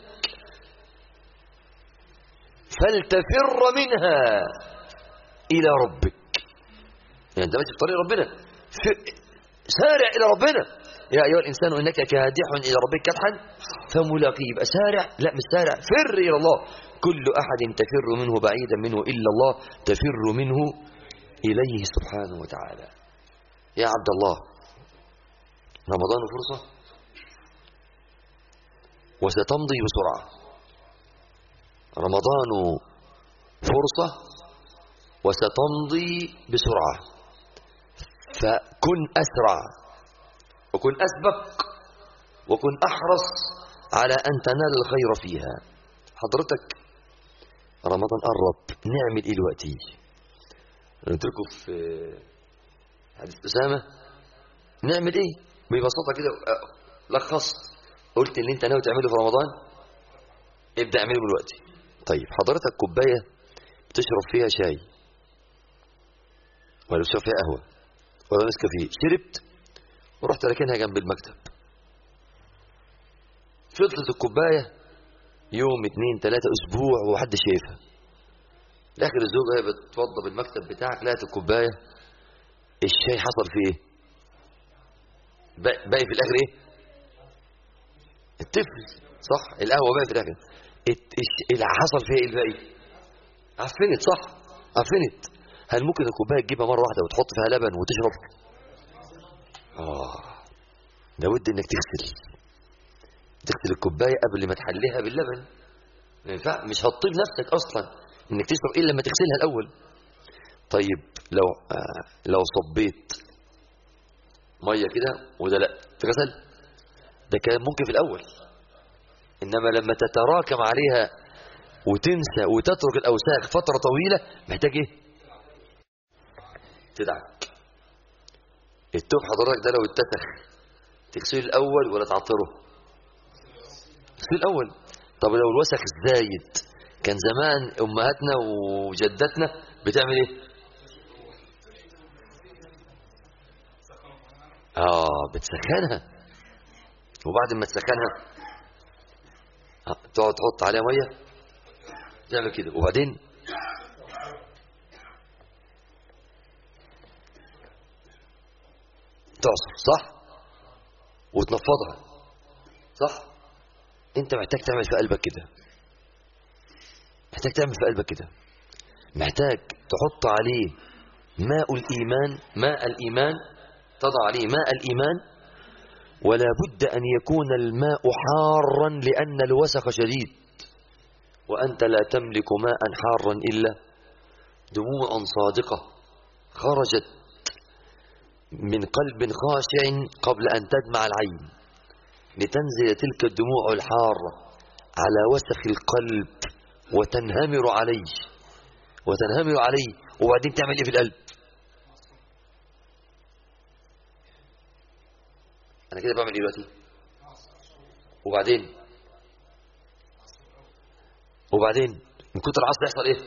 فلتفر منها إلى ربك يعني أنت ماشي في طريق ربنا ف- سارع إلى ربنا يا أيها الإنسان إنك كادح إلى ربك كدحا فملاقيه يبقى سارع لا مش سارع فر إلى الله كل أحد تفر منه بعيدا منه إلا الله تفر منه إليه سبحانه وتعالى يا عبد الله رمضان فرصة وستمضي بسرعة رمضان فرصة وستمضي بسرعة فكن أسرع وكن أسبق وكن أحرص على أن تنال الخير فيها حضرتك رمضان قرب نعمل إيه دلوقتي قلت لكم في حديث أسامة نعمل إيه ببساطة كده أه، لخصت قلت اللي أنت ناوي تعمله في رمضان ابدأ اعمله دلوقتي طيب حضرتك كوباية بتشرب فيها شاي ولا بتشرب فيها قهوة ولا نسكافيه شربت ورحت راكنها جنب المكتب فضلت الكوباية يوم اتنين تلاتة اسبوع ومحدش شايفها الاخر الزوجة هي بتوضى بالمكتب بتاعك لقت الكوباية الشاي حصل فيه ايه بق- باقي في الاخر ايه الطفل صح القهوة باقي في الاخر الت- الش- اللي حصل فيها ايه الباقي عفنت صح عفنت هل ممكن الكوباية تجيبها مرة واحدة وتحط فيها لبن وتشرب آه لابد إنك تغسل تغسل الكوباية قبل ما تحليها باللبن ما ينفع مش هتطيب نفسك أصلا إنك تشرب إلا لما تغسلها الأول طيب لو آه لو صبيت مية كده وده لا تغسل ده كان ممكن في الأول إنما لما تتراكم عليها وتنسى وتترك الأوساخ فترة طويلة محتاج إيه؟ تدعك التوب حضرتك ده لو اتسخ تغسله الأول ولا تعطره تغسله الأول طب لو الوسخ الزايد كان زمان أمهاتنا وجداتنا بتعمل إيه آه بتسخنها وبعد ما تسخنها آه، تقعد تحط عليها مية تعمل كده وبعدين تعصر صح وتنفضها صح انت محتاج تعمل في قلبك كده محتاج تعمل في قلبك كده محتاج تحط عليه ماء الإيمان ماء الإيمان تضع عليه ماء الإيمان ولا بد أن يكون الماء حارا لأن الوسخ شديد وأنت لا تملك ماء حارا إلا دموع صادقة خرجت من قلب خاشع قبل أن تدمع العين لتنزل تلك الدموع الحارة على وسخ القلب وتنهمر عليه وتنهمر عليه وبعدين تعمل ايه في القلب انا كده بعمل ايه دلوقتي وبعدين وبعدين من كتر العصر يحصل ايه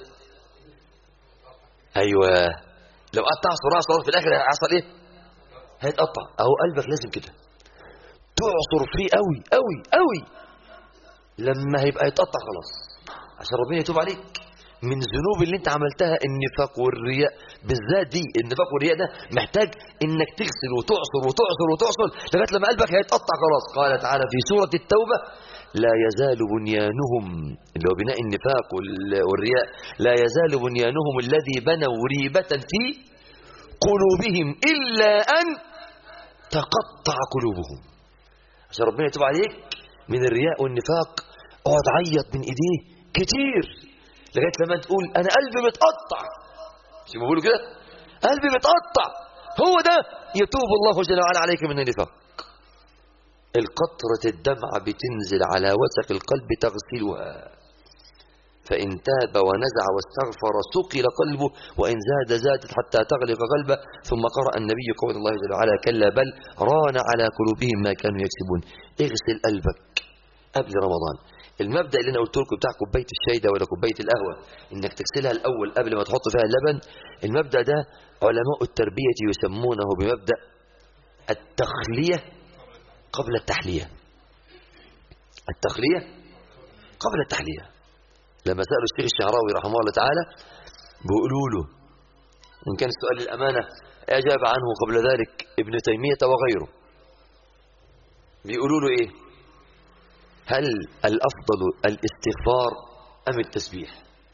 ايوه لو قعدت اعصر اعصر في الاخر هيحصل ايه هيتقطع اهو قلبك لازم كده تعصر فيه قوي قوي قوي لما هيبقى يتقطع خلاص عشان ربنا يتوب عليك من ذنوب اللي انت عملتها النفاق والرياء بالذات دي النفاق والرياء ده محتاج انك تغسل وتعصر وتعصر وتعصر لغايه لما قلبك هيتقطع خلاص قال تعالى في سوره التوبه لا يزال بنيانهم اللي هو بناء النفاق وال- والرياء لا يزال بنيانهم الذي بنوا ريبة في قلوبهم إلا أن تقطع قلوبهم عشان ربنا يتوب عليك من الرياء والنفاق اقعد عيط من ايديه كتير لغايه لما تقول انا قلبي متقطع شو بيقولوا كده قلبي متقطع هو ده يتوب الله جل وعلا عليك من النفاق القطرة الدمعة بتنزل على وسخ القلب تغسلها فإن تاب ونزع واستغفر سقل قلبه وإن زاد زادت حتى تغلق قلبه ثم قرأ النبي قول الله جل وعلا كلا بل ران على قلوبهم ما كانوا يكسبون اغسل قلبك قبل رمضان المبدأ اللي أنا قلت لكم بتاع كوباية الشاي ده ولا كوباية القهوة إنك تغسلها الأول قبل ما تحط فيها اللبن المبدأ ده علماء التربية يسمونه بمبدأ التخلية قبل التحلية التخلية قبل التحلية لما سألوا الشيخ الشعراوي رحمه الله تعالى بيقولوا له إن كان السؤال الأمانة أجاب عنه قبل ذلك ابن تيمية وغيره بيقولوا له إيه هل الأفضل الاستغفار أم التسبيح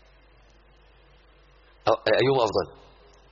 أيهما أفضل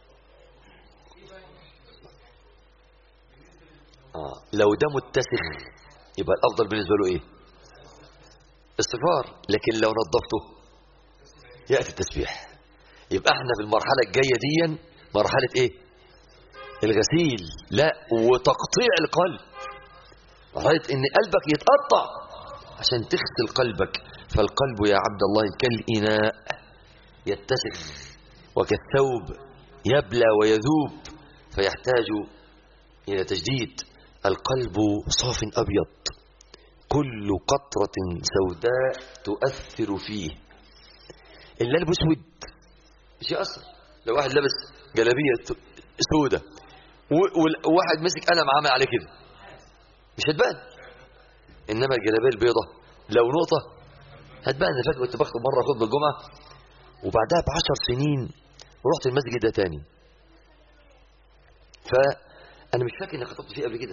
آه. لو ده متسخ يبقى الأفضل بالنسبة له إيه استغفار لكن لو نظفته يأتي التسبيح يبقى احنا في المرحلة الجاية دي مرحلة ايه الغسيل لا وتقطيع القلب مرحلة ان قلبك يتقطع عشان تغسل قلبك فالقلب يا عبد الله كالإناء يتسخ وكالثوب يبلى ويذوب فيحتاج إلى تجديد القلب صاف أبيض كل قطرة سوداء تؤثر فيه اللي لابس اسود مش يأثر لو واحد لابس جلابية سودة وواحد مسك قلم عامل عليه كده مش هتبان انما الجلابيه البيضة لو نقطة هتبان انا فاكر كنت بخطب مرة خطبة الجمعة وبعدها بعشر سنين رحت المسجد ده تاني فأنا مش فاكر اني خطبت فيه قبل كده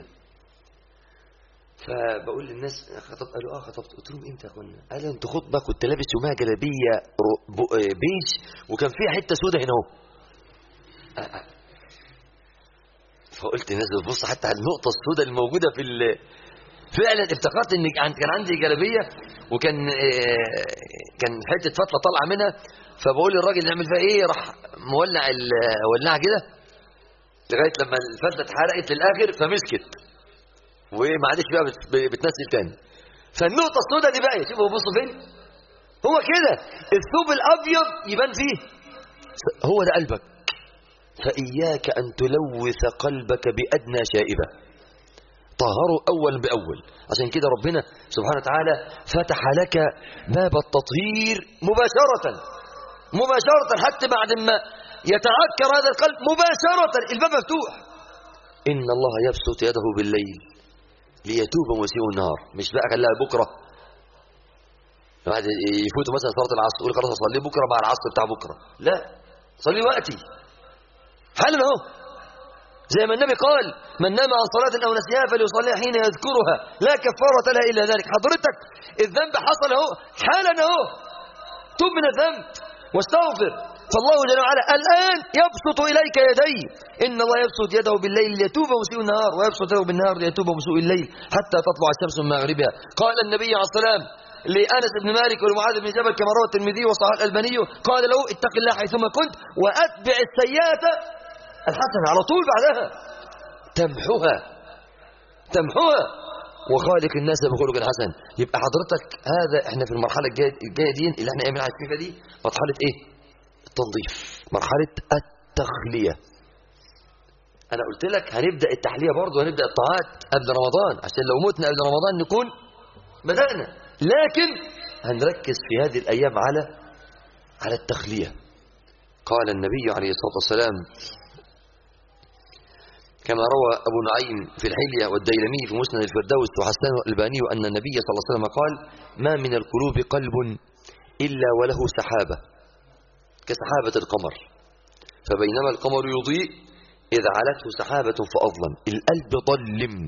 فبقول للناس خطبت قالوا اه خطبت قلت لهم امتى يا اخوانا قالوا انت خطبه كنت لابس يومها جلابيه بيج وكان فيها حته سودة هنا اهو فقلت الناس بتبص حتى على النقطه السوداء الموجوده في فعلا افتكرت ان كان عندي جلابيه وكان كان حته فتله طالعه منها فبقول للراجل نعمل فيها ايه راح مولع ولعها كده لغايه لما الفتله اتحرقت للاخر فمسكت وما عادش بقى بتنزل تاني فالنقطه السوداء دي بقى شوفوا بصوا فين هو كده الثوب الابيض يبان فيه هو ده قلبك فاياك ان تلوث قلبك بادنى شائبه طهره اول باول عشان كده ربنا سبحانه وتعالى فتح لك باب التطهير مباشره مباشره حتى بعد ما يتعكر هذا القلب مباشره الباب مفتوح ان الله يبسط يده بالليل ليتوب مسيء النهار مش بقى خليها بكرة واحد يفوت مثلا صلاة العصر يقول خلاص اصلي بكرة مع العصر بتاع بكرة لا صلي وقتي حالا اهو زي ما النبي قال من نام عن صلاة أو نسيها فليصليها حين يذكرها لا كفارة لها إلا ذلك حضرتك الذنب حصل اهو حالا اهو توب من الذنب واستغفر فالله جل وعلا الآن يبسط إليك يديه إن الله يبسط يده بالليل ليتوب مسيء النهار ويبسط يده بالنهار ليتوب مسيء الليل حتى تطلع الشمس من مغربها قال النبي عليه السلام لأنس بن مالك والمعاذ بن جبل كما روى الترمذي وصححه الألباني قال له اتق الله حيثما كنت وأتبع السيئة الحسنة على طول بعدها تمحوها تمحوها وخالق الناس بخلق حسن يبقى حضرتك هذا احنا في المرحله الجايه دي اللي احنا قايمين على فيها دي مرحله ايه التنظيف مرحله التخليه انا قلت لك هنبدا التحليه برضه وهنبدا الطاعات قبل رمضان عشان لو متنا قبل رمضان نكون بدانا لكن هنركز في هذه الايام على على التخليه قال النبي عليه الصلاه والسلام كما روى أبو نعيم في الحلية والديلمي في مسند الفردوس وحسنه الألباني أن النبي صلى الله عليه وسلم قال ما من القلوب قلب إلا وله سحابة كسحابة القمر فبينما القمر يضيء إذا علته سحابة فأظلم القلب ظلم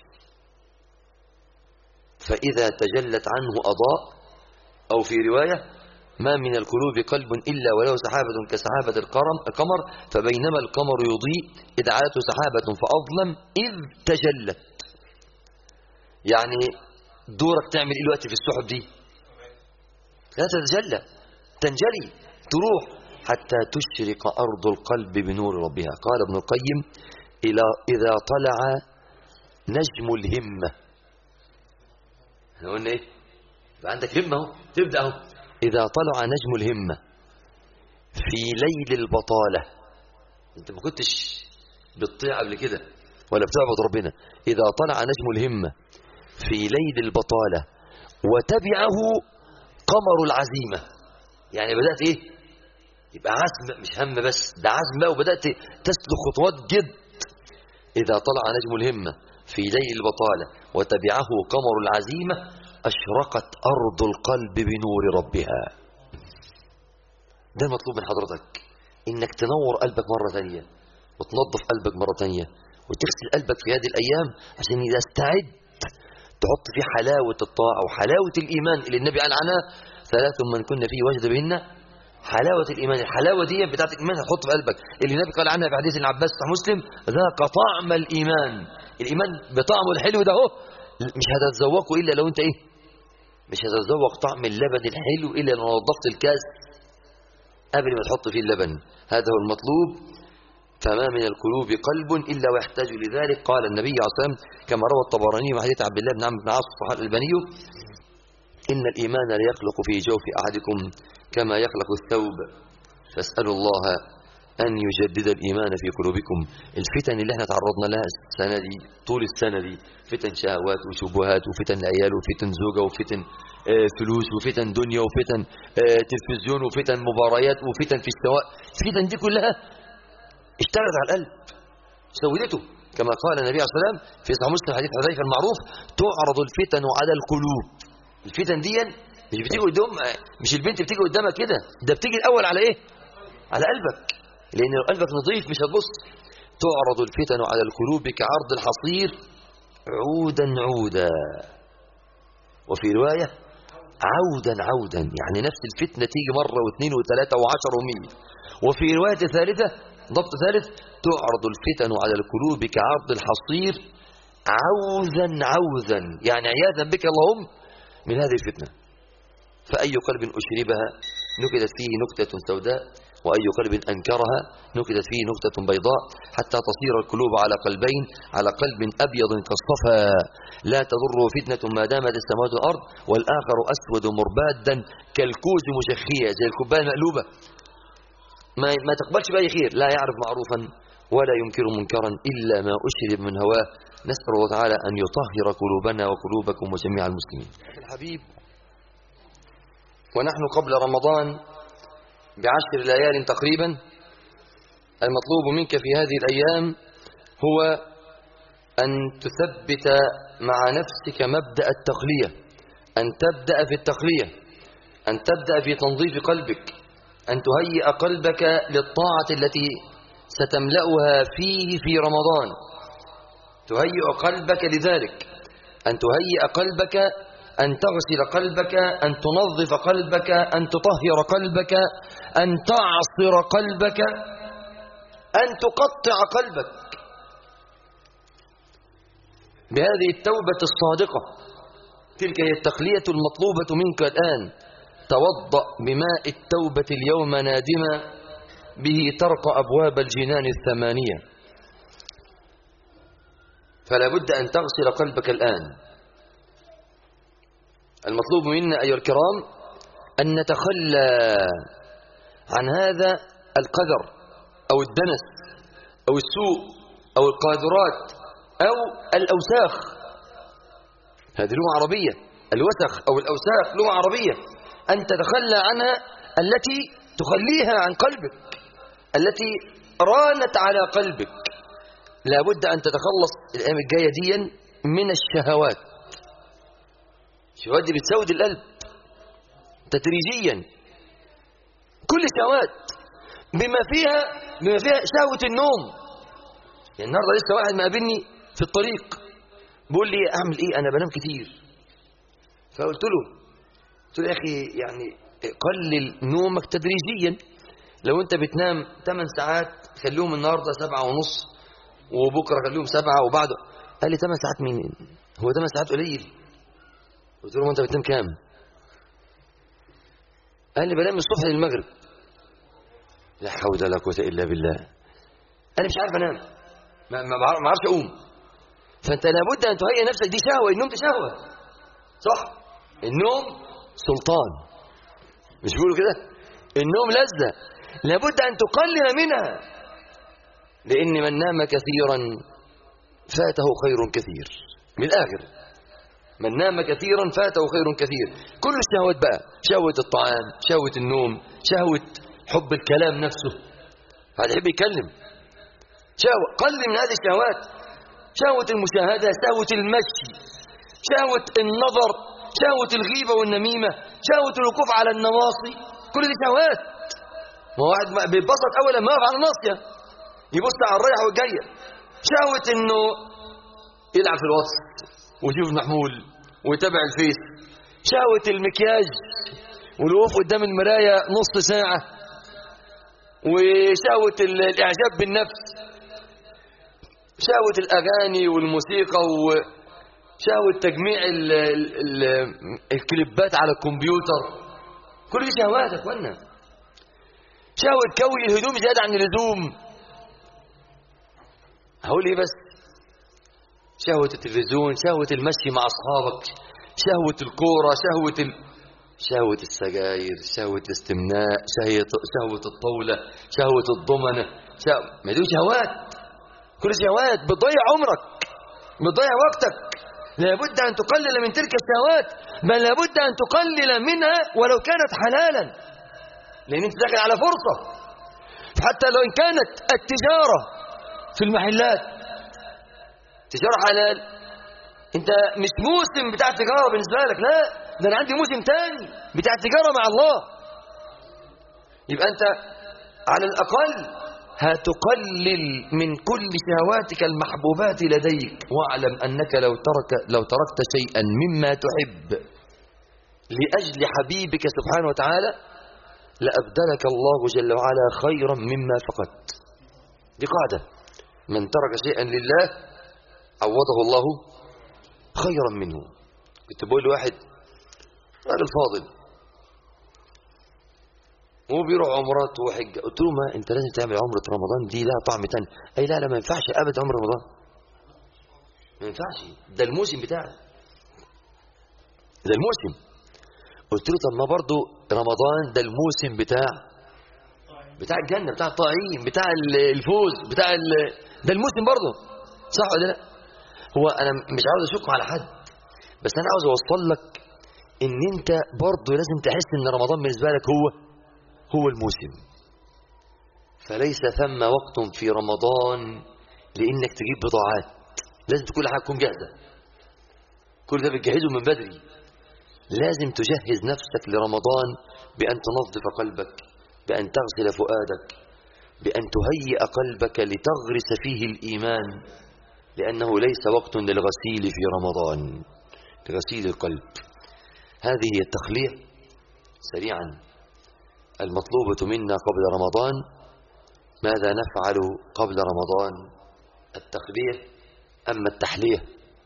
فإذا تجلت عنه أضاء أو في رواية ما من القلوب قلب إلا وله سحابة كسحابة القمر فبينما القمر يضيء إذ عادته سحابة فأظلم إذ تجلت يعني دورك تعمل إيه الوقت في السحب دي لا تتجلى تنجلي تروح حتى تشرق أرض القلب بنور ربها قال ابن القيم إلى إذا طلع نجم الهمة احنا قلنا ايه يبقى عندك همة اهو تبدأ اهو إذا طلع نجم الهمة في ليل البطالة أنت ما كنتش بتطيع قبل كده ولا بتعبد ربنا إذا طلع نجم الهمة في ليل البطالة وتبعه قمر العزيمة يعني بدأت إيه يبقى عزم مش هم بس ده عزم بقى وبدأت تسلك خطوات جد إذا طلع نجم الهمة في ليل البطالة وتبعه قمر العزيمة أشرقت أرض القلب بنور ربها ده المطلوب من حضرتك إنك تنور قلبك مرة ثانية وتنظف قلبك مرة ثانية وتغسل قلبك في هذه الأيام عشان يستعد تحط فيه حلاوة الطاعة وحلاوة الإيمان اللي النبي قال عنها ثلاث من كنا فيه وجد بهن حلاوة الإيمان الحلاوة دي بتاعت الإيمان هتحط في قلبك اللي النبي قال عنها في حديث ابن عباس صحيح مسلم ذاك طعم الإيمان الإيمان بطعمه الحلو ده اهو مش هتتذوقه إلا لو أنت إيه مش هتتذوق طعم اللبن الحلو إلا لو نظفت الكاس قبل ما تحط فيه اللبن هذا هو المطلوب فما من القلوب قلب إلا ويحتاج لذلك قال النبي عليه الصلاة والسلام كما روى الطبراني وحديث عبد الله بن عمرو بن عاص الصحابي الألباني إن الإيمان ليخلق في جوف أحدكم كما يخلق الثوب فاسألوا الله أن يجدد الإيمان في قلوبكم الفتن اللي احنا تعرضنا لها السنة دي طول السنة دي فتن شهوات وشبهات وفتن عيال وفتن زوجة وفتن آه فلوس وفتن دنيا وفتن آه تلفزيون وفتن مباريات وفتن في السواء الفتن دي كلها اشتغلت على القلب سودته كما قال النبي عليه الصلاة والسلام في صحيح مسلم حديث حذيفة المعروف تعرض الفتن على القلوب الفتن دي مش بتيجي قدام مش البنت بتيجي قدامك كده ده بتيجي الاول على ايه على قلبك لان لو قلبك نظيف مش هتبص تعرض الفتن على القلوب كعرض الحصير عودا عودا وفي رواية عودا عودا يعني نفس الفتنة تيجي مرة واثنين وثلاثة وعشر ومية وفي رواية ثالثة ضبط ثالث تعرض الفتن على القلوب كعرض الحصير عوذا عوذا يعني عياذا بك اللهم من هذه الفتنة فأي قلب أشربها نكدت فيه نكتة سوداء وأي قلب أنكرها نكدت فيه نكتة بيضاء حتى تصير القلوب على قلبين على قلب أبيض كالصفا لا تضره فتنة ما دامت السماوات والأرض والآخر أسود مربادا كالكوز مشخية زي الكوباية المقلوبة ما, ما تقبلش بأي خير لا يعرف معروفا ولا ينكر منكرا إلا ما أشرب من هواه نسأل الله تعالى أن يطهر قلوبنا وقلوبكم وجميع المسلمين الحبيب ونحن قبل رمضان بعشر ليال تقريبا المطلوب منك في هذه الأيام هو أن تثبت مع نفسك مبدأ التقلية أن تبدأ في التقلية أن تبدأ في تنظيف قلبك أن تهيئ قلبك للطاعة التي ستملأها فيه في رمضان تهيئ قلبك لذلك أن تهيئ قلبك أن تغسل قلبك أن تنظف قلبك أن تطهر قلبك أن تعصر قلبك أن تقطع قلبك بهذه التوبة الصادقة تلك هي التقلية المطلوبة منك الآن توضأ بماء التوبة اليوم نادما به ترقى أبواب الجنان الثمانية فلا بد أن تغسل قلبك الآن المطلوب منا أيها الكرام أن نتخلى عن هذا القدر أو الدنس أو السوء أو القادرات أو الأوساخ هذه لغة عربية الوسخ أو الأوساخ لغة عربية أن تتخلى عنها التي تخليها عن قلبك التي رانت على قلبك لابد أن تتخلص الأيام الجاية دي من الشهوات الشهوات دي بتسود القلب تدريجيا كل الشهوات بما فيها بما فيها شهوة النوم يعني النهارده لسه واحد مقابلني في الطريق بيقول لي اعمل ايه انا بنام كتير فقلت له قلت له يا اخي يعني قلل نومك تدريجيا لو انت بتنام 8 ساعات خليهم النهارده سبعة ونص وبكره خليهم سبعة وبعده قال لي 8 ساعات مين هو 8 ساعات قليل قلت له انت بتنام كام قال لي بنام من الصبح للمغرب لا حول ولا قوه الا بالله انا مش عارف انام ما ما بعرفش اقوم فانت لابد ان تهيئ نفسك دي شهوه النوم دي شهوه صح النوم سلطان مش بيقولوا كده النوم لذه لابد ان تقلل منها لان من نام كثيرا فاته خير كثير من الاخر من نام كثيرا فاته خير كثير كل الشهوات بقى شهوة الطعام شهوة النوم شهوة حب الكلام نفسه هذا يحب يتكلم شهوة قل من هذه الشهوات شهوة المشاهدة شهوة المشي شهوة النظر شهوة الغيبة والنميمة شهوة الوقوف على النواصي كل دي شهوات ما واحد بيتبسط أول لما يقف على الناصية يبص على الرايحة والجاية شهوة إنه يلعب في الواتس ويشوف محمول ويتابع الفيس شهوة المكياج والوقوف قدام المراية نص ساعة وشهوة الإعجاب بالنفس شهوة الأغاني والموسيقى وشهوة تجميع ال ال ال الكليبات على الكمبيوتر كل دي شهوات يا اخوانا شهوة كوي الهدوم زيادة عن اللزوم هقول ايه بس شهوة التلفزيون شهوة المشي مع أصحابك شهوة الكورة شهوة ال... شهوة السجاير شهوة الاستمناء شهوة, شهوة الطاولة شهوة الضمنة شهو... ما دي شهوات كل شهوات بتضيع عمرك بتضيع وقتك لابد أن تقلل من تلك الشهوات بل لابد أن تقلل منها ولو كانت حلالا لأن أنت داخل على فرصة حتى لو إن كانت التجارة في المحلات تجارة حلال انت مش موسم بتاع التجارة بالنسبة لك لا ده انا عندي موسم تاني بتاع التجارة مع الله يبقى انت على الاقل هتقلل من كل شهواتك المحبوبات لديك واعلم انك لو ترك لو تركت شيئا مما تحب لاجل حبيبك سبحانه وتعالى لابدلك الله جل وعلا خيرا مما فقدت دي قاعده من ترك شيئا لله عوضه الله خيرا منه كنت بقول لواحد راجل فاضل هو بيروح عمرات وحج قلت له ما انت لازم تعمل عمرة رمضان دي لها طعم تاني اي لا لا ما ينفعش ابدا عمر رمضان ما ينفعش ده الموسم بتاعي ده الموسم قلت له طب ما برضه رمضان ده الموسم بتاع بتاع الجنة بتاع الطاعين بتاع الفوز بتاع ال... ده الموسم برضه صح ولا لا هو انا مش عاوز اشك على حد بس انا عاوز اوصل لك ان انت برضه لازم تحس ان رمضان بالنسبه لك هو هو الموسم فليس ثم وقت في رمضان لانك تجيب بضاعات لازم كل حاجه تكون جاهزه كل ده بتجهزه من بدري لازم تجهز نفسك لرمضان بان تنظف قلبك بان تغسل فؤادك بان تهيئ قلبك لتغرس فيه الايمان لأنه ليس وقت للغسيل في رمضان لغسيل القلب هذه هي التخلية سريعا المطلوبة منا قبل رمضان ماذا نفعل قبل رمضان التخلية أما التحلية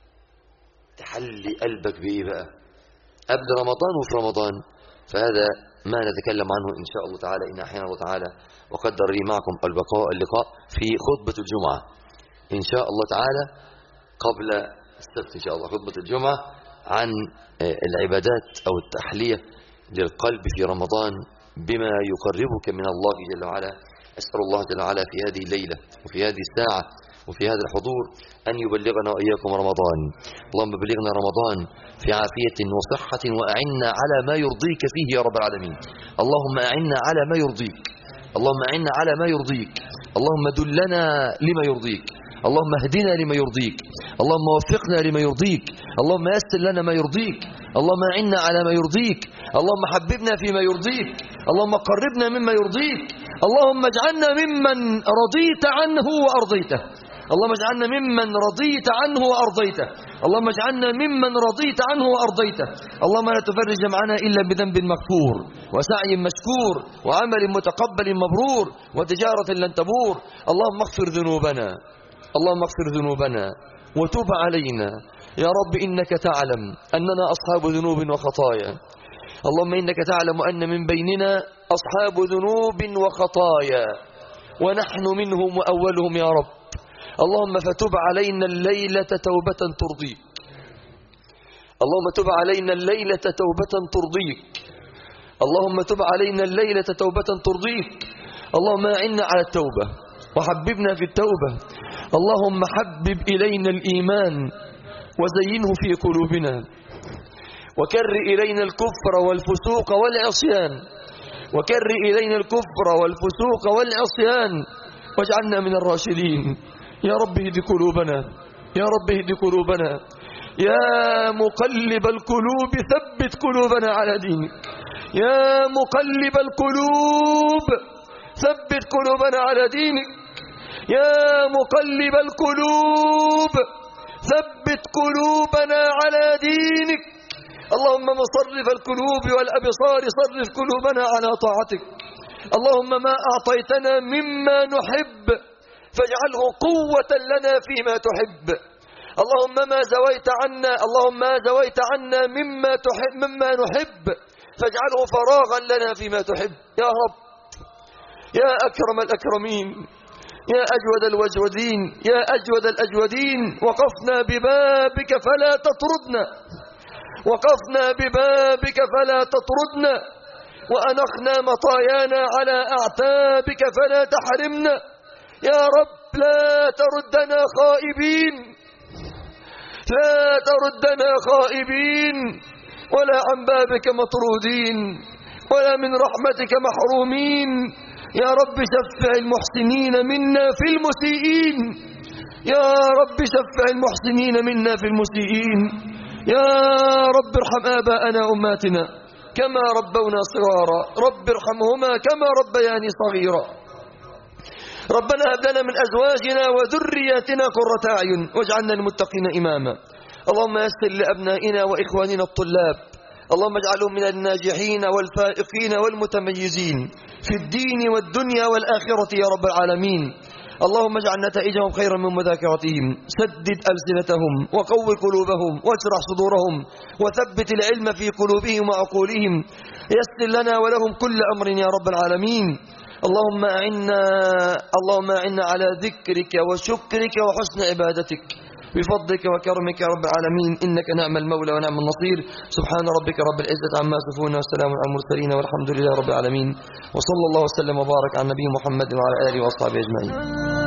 تحلي قلبك بإيه بقى قبل رمضان وفي رمضان فهذا ما نتكلم عنه إن شاء الله تعالى إن أحيانا الله تعالى وقدر لي معكم البقاء اللقاء في خطبة الجمعة إن شاء الله تعالى قبل السبت إن شاء الله خطبة الجمعة عن العبادات أو التحلية للقلب في رمضان بما يقربك من الله جل وعلا أسأل الله جل وعلا في هذه الليلة وفي هذه الساعة وفي هذا الحضور أن يبلغنا وإياكم رمضان اللهم بلغنا رمضان في عافية وصحة وأعنا على ما يرضيك فيه يا رب العالمين اللهم أعنا على ما يرضيك اللهم أعنا على ما يرضيك اللهم دلنا لما يرضيك اللهم اهدنا لما يرضيك اللهم وفقنا لما يرضيك اللهم يسر لنا ما يرضيك اللهم اعنا على ما يرضيك اللهم حببنا فيما يرضيك اللهم قربنا مما يرضيك اللهم اجعلنا ممن رضيت عنه وأرضيته اللهم اجعلنا ممن رضيت عنه وأرضيته اللهم اجعلنا ممن رضيت عنه وأرضيته اللهم لا تفرج معنا إلا بذنب مغفور وسعي مشكور وعمل متقبل مبرور وتجارة لن تبور اللهم اغفر ذنوبنا اللهم اغفر ذنوبنا وتب علينا يا رب إنك تعلم أننا أصحاب ذنوب وخطايا اللهم إنك تعلم أن من بيننا أصحاب ذنوب وخطايا ونحن منهم وأولهم يا رب اللهم فتب علينا الليلة توبة ترضيك اللهم تب علينا الليلة توبة ترضيك اللهم تب علينا الليلة توبة ترضيك اللهم أعنا على التوبة وحببنا في التوبة اللهم حبب إلينا الإيمان وزينه في قلوبنا وكر إلينا الكفر والفسوق والعصيان وكر إلينا الكفر والفسوق والعصيان واجعلنا من الراشدين يا رب اهد قلوبنا يا رب اهد قلوبنا يا مقلب القلوب ثبت قلوبنا على دينك يا مقلب القلوب ثبت قلوبنا على دينك يا مقلب القلوب ثبت قلوبنا على دينك اللهم مصرف القلوب والأبصار صرف قلوبنا على طاعتك اللهم ما أعطيتنا مما نحب فاجعله قوة لنا فيما تحب اللهم ما زويت عنا اللهم ما زويت عنا مما تحب مما نحب فاجعله فراغا لنا فيما تحب يا رب يا أكرم الأكرمين يا أجود الوجودين يا أجود الأجودين وقفنا ببابك فلا تطردنا وقفنا ببابك فلا تطردنا وأنخنا مطايانا على أعتابك فلا تحرمنا يا رب لا تردنا خائبين لا تردنا خائبين ولا عن بابك مطرودين ولا من رحمتك محرومين يا رب شفع المحسنين منا في المسيئين يا رب شفع المحسنين منا في المسيئين يا رب ارحم آباءنا أماتنا كما ربونا صغارا رب ارحمهما كما ربياني صغيرا ربنا هب لنا من أزواجنا وذرياتنا قرة أعين واجعلنا المتقين إماما اللهم يسر لأبنائنا وإخواننا الطلاب اللهم اجعلهم من الناجحين والفائقين والمتميزين في الدين والدنيا والآخرة يا رب العالمين اللهم اجعل نتائجهم خيرا من مذاكرتهم سدد ألسنتهم وقو قلوبهم واشرح صدورهم وثبت العلم في قلوبهم وعقولهم يسر لنا ولهم كل أمر يا رب العالمين اللهم أعنا اللهم أعنا على ذكرك وشكرك وحسن عبادتك بفضلك وكرمك يا رب العالمين إنك نعم المولى ونعم النصير سبحان ربك رب العزة عما يصفون والسلام على المرسلين والحمد لله رب العالمين وصلى الله وسلم وبارك على النبي محمد وعلى آله وأصحابه أجمعين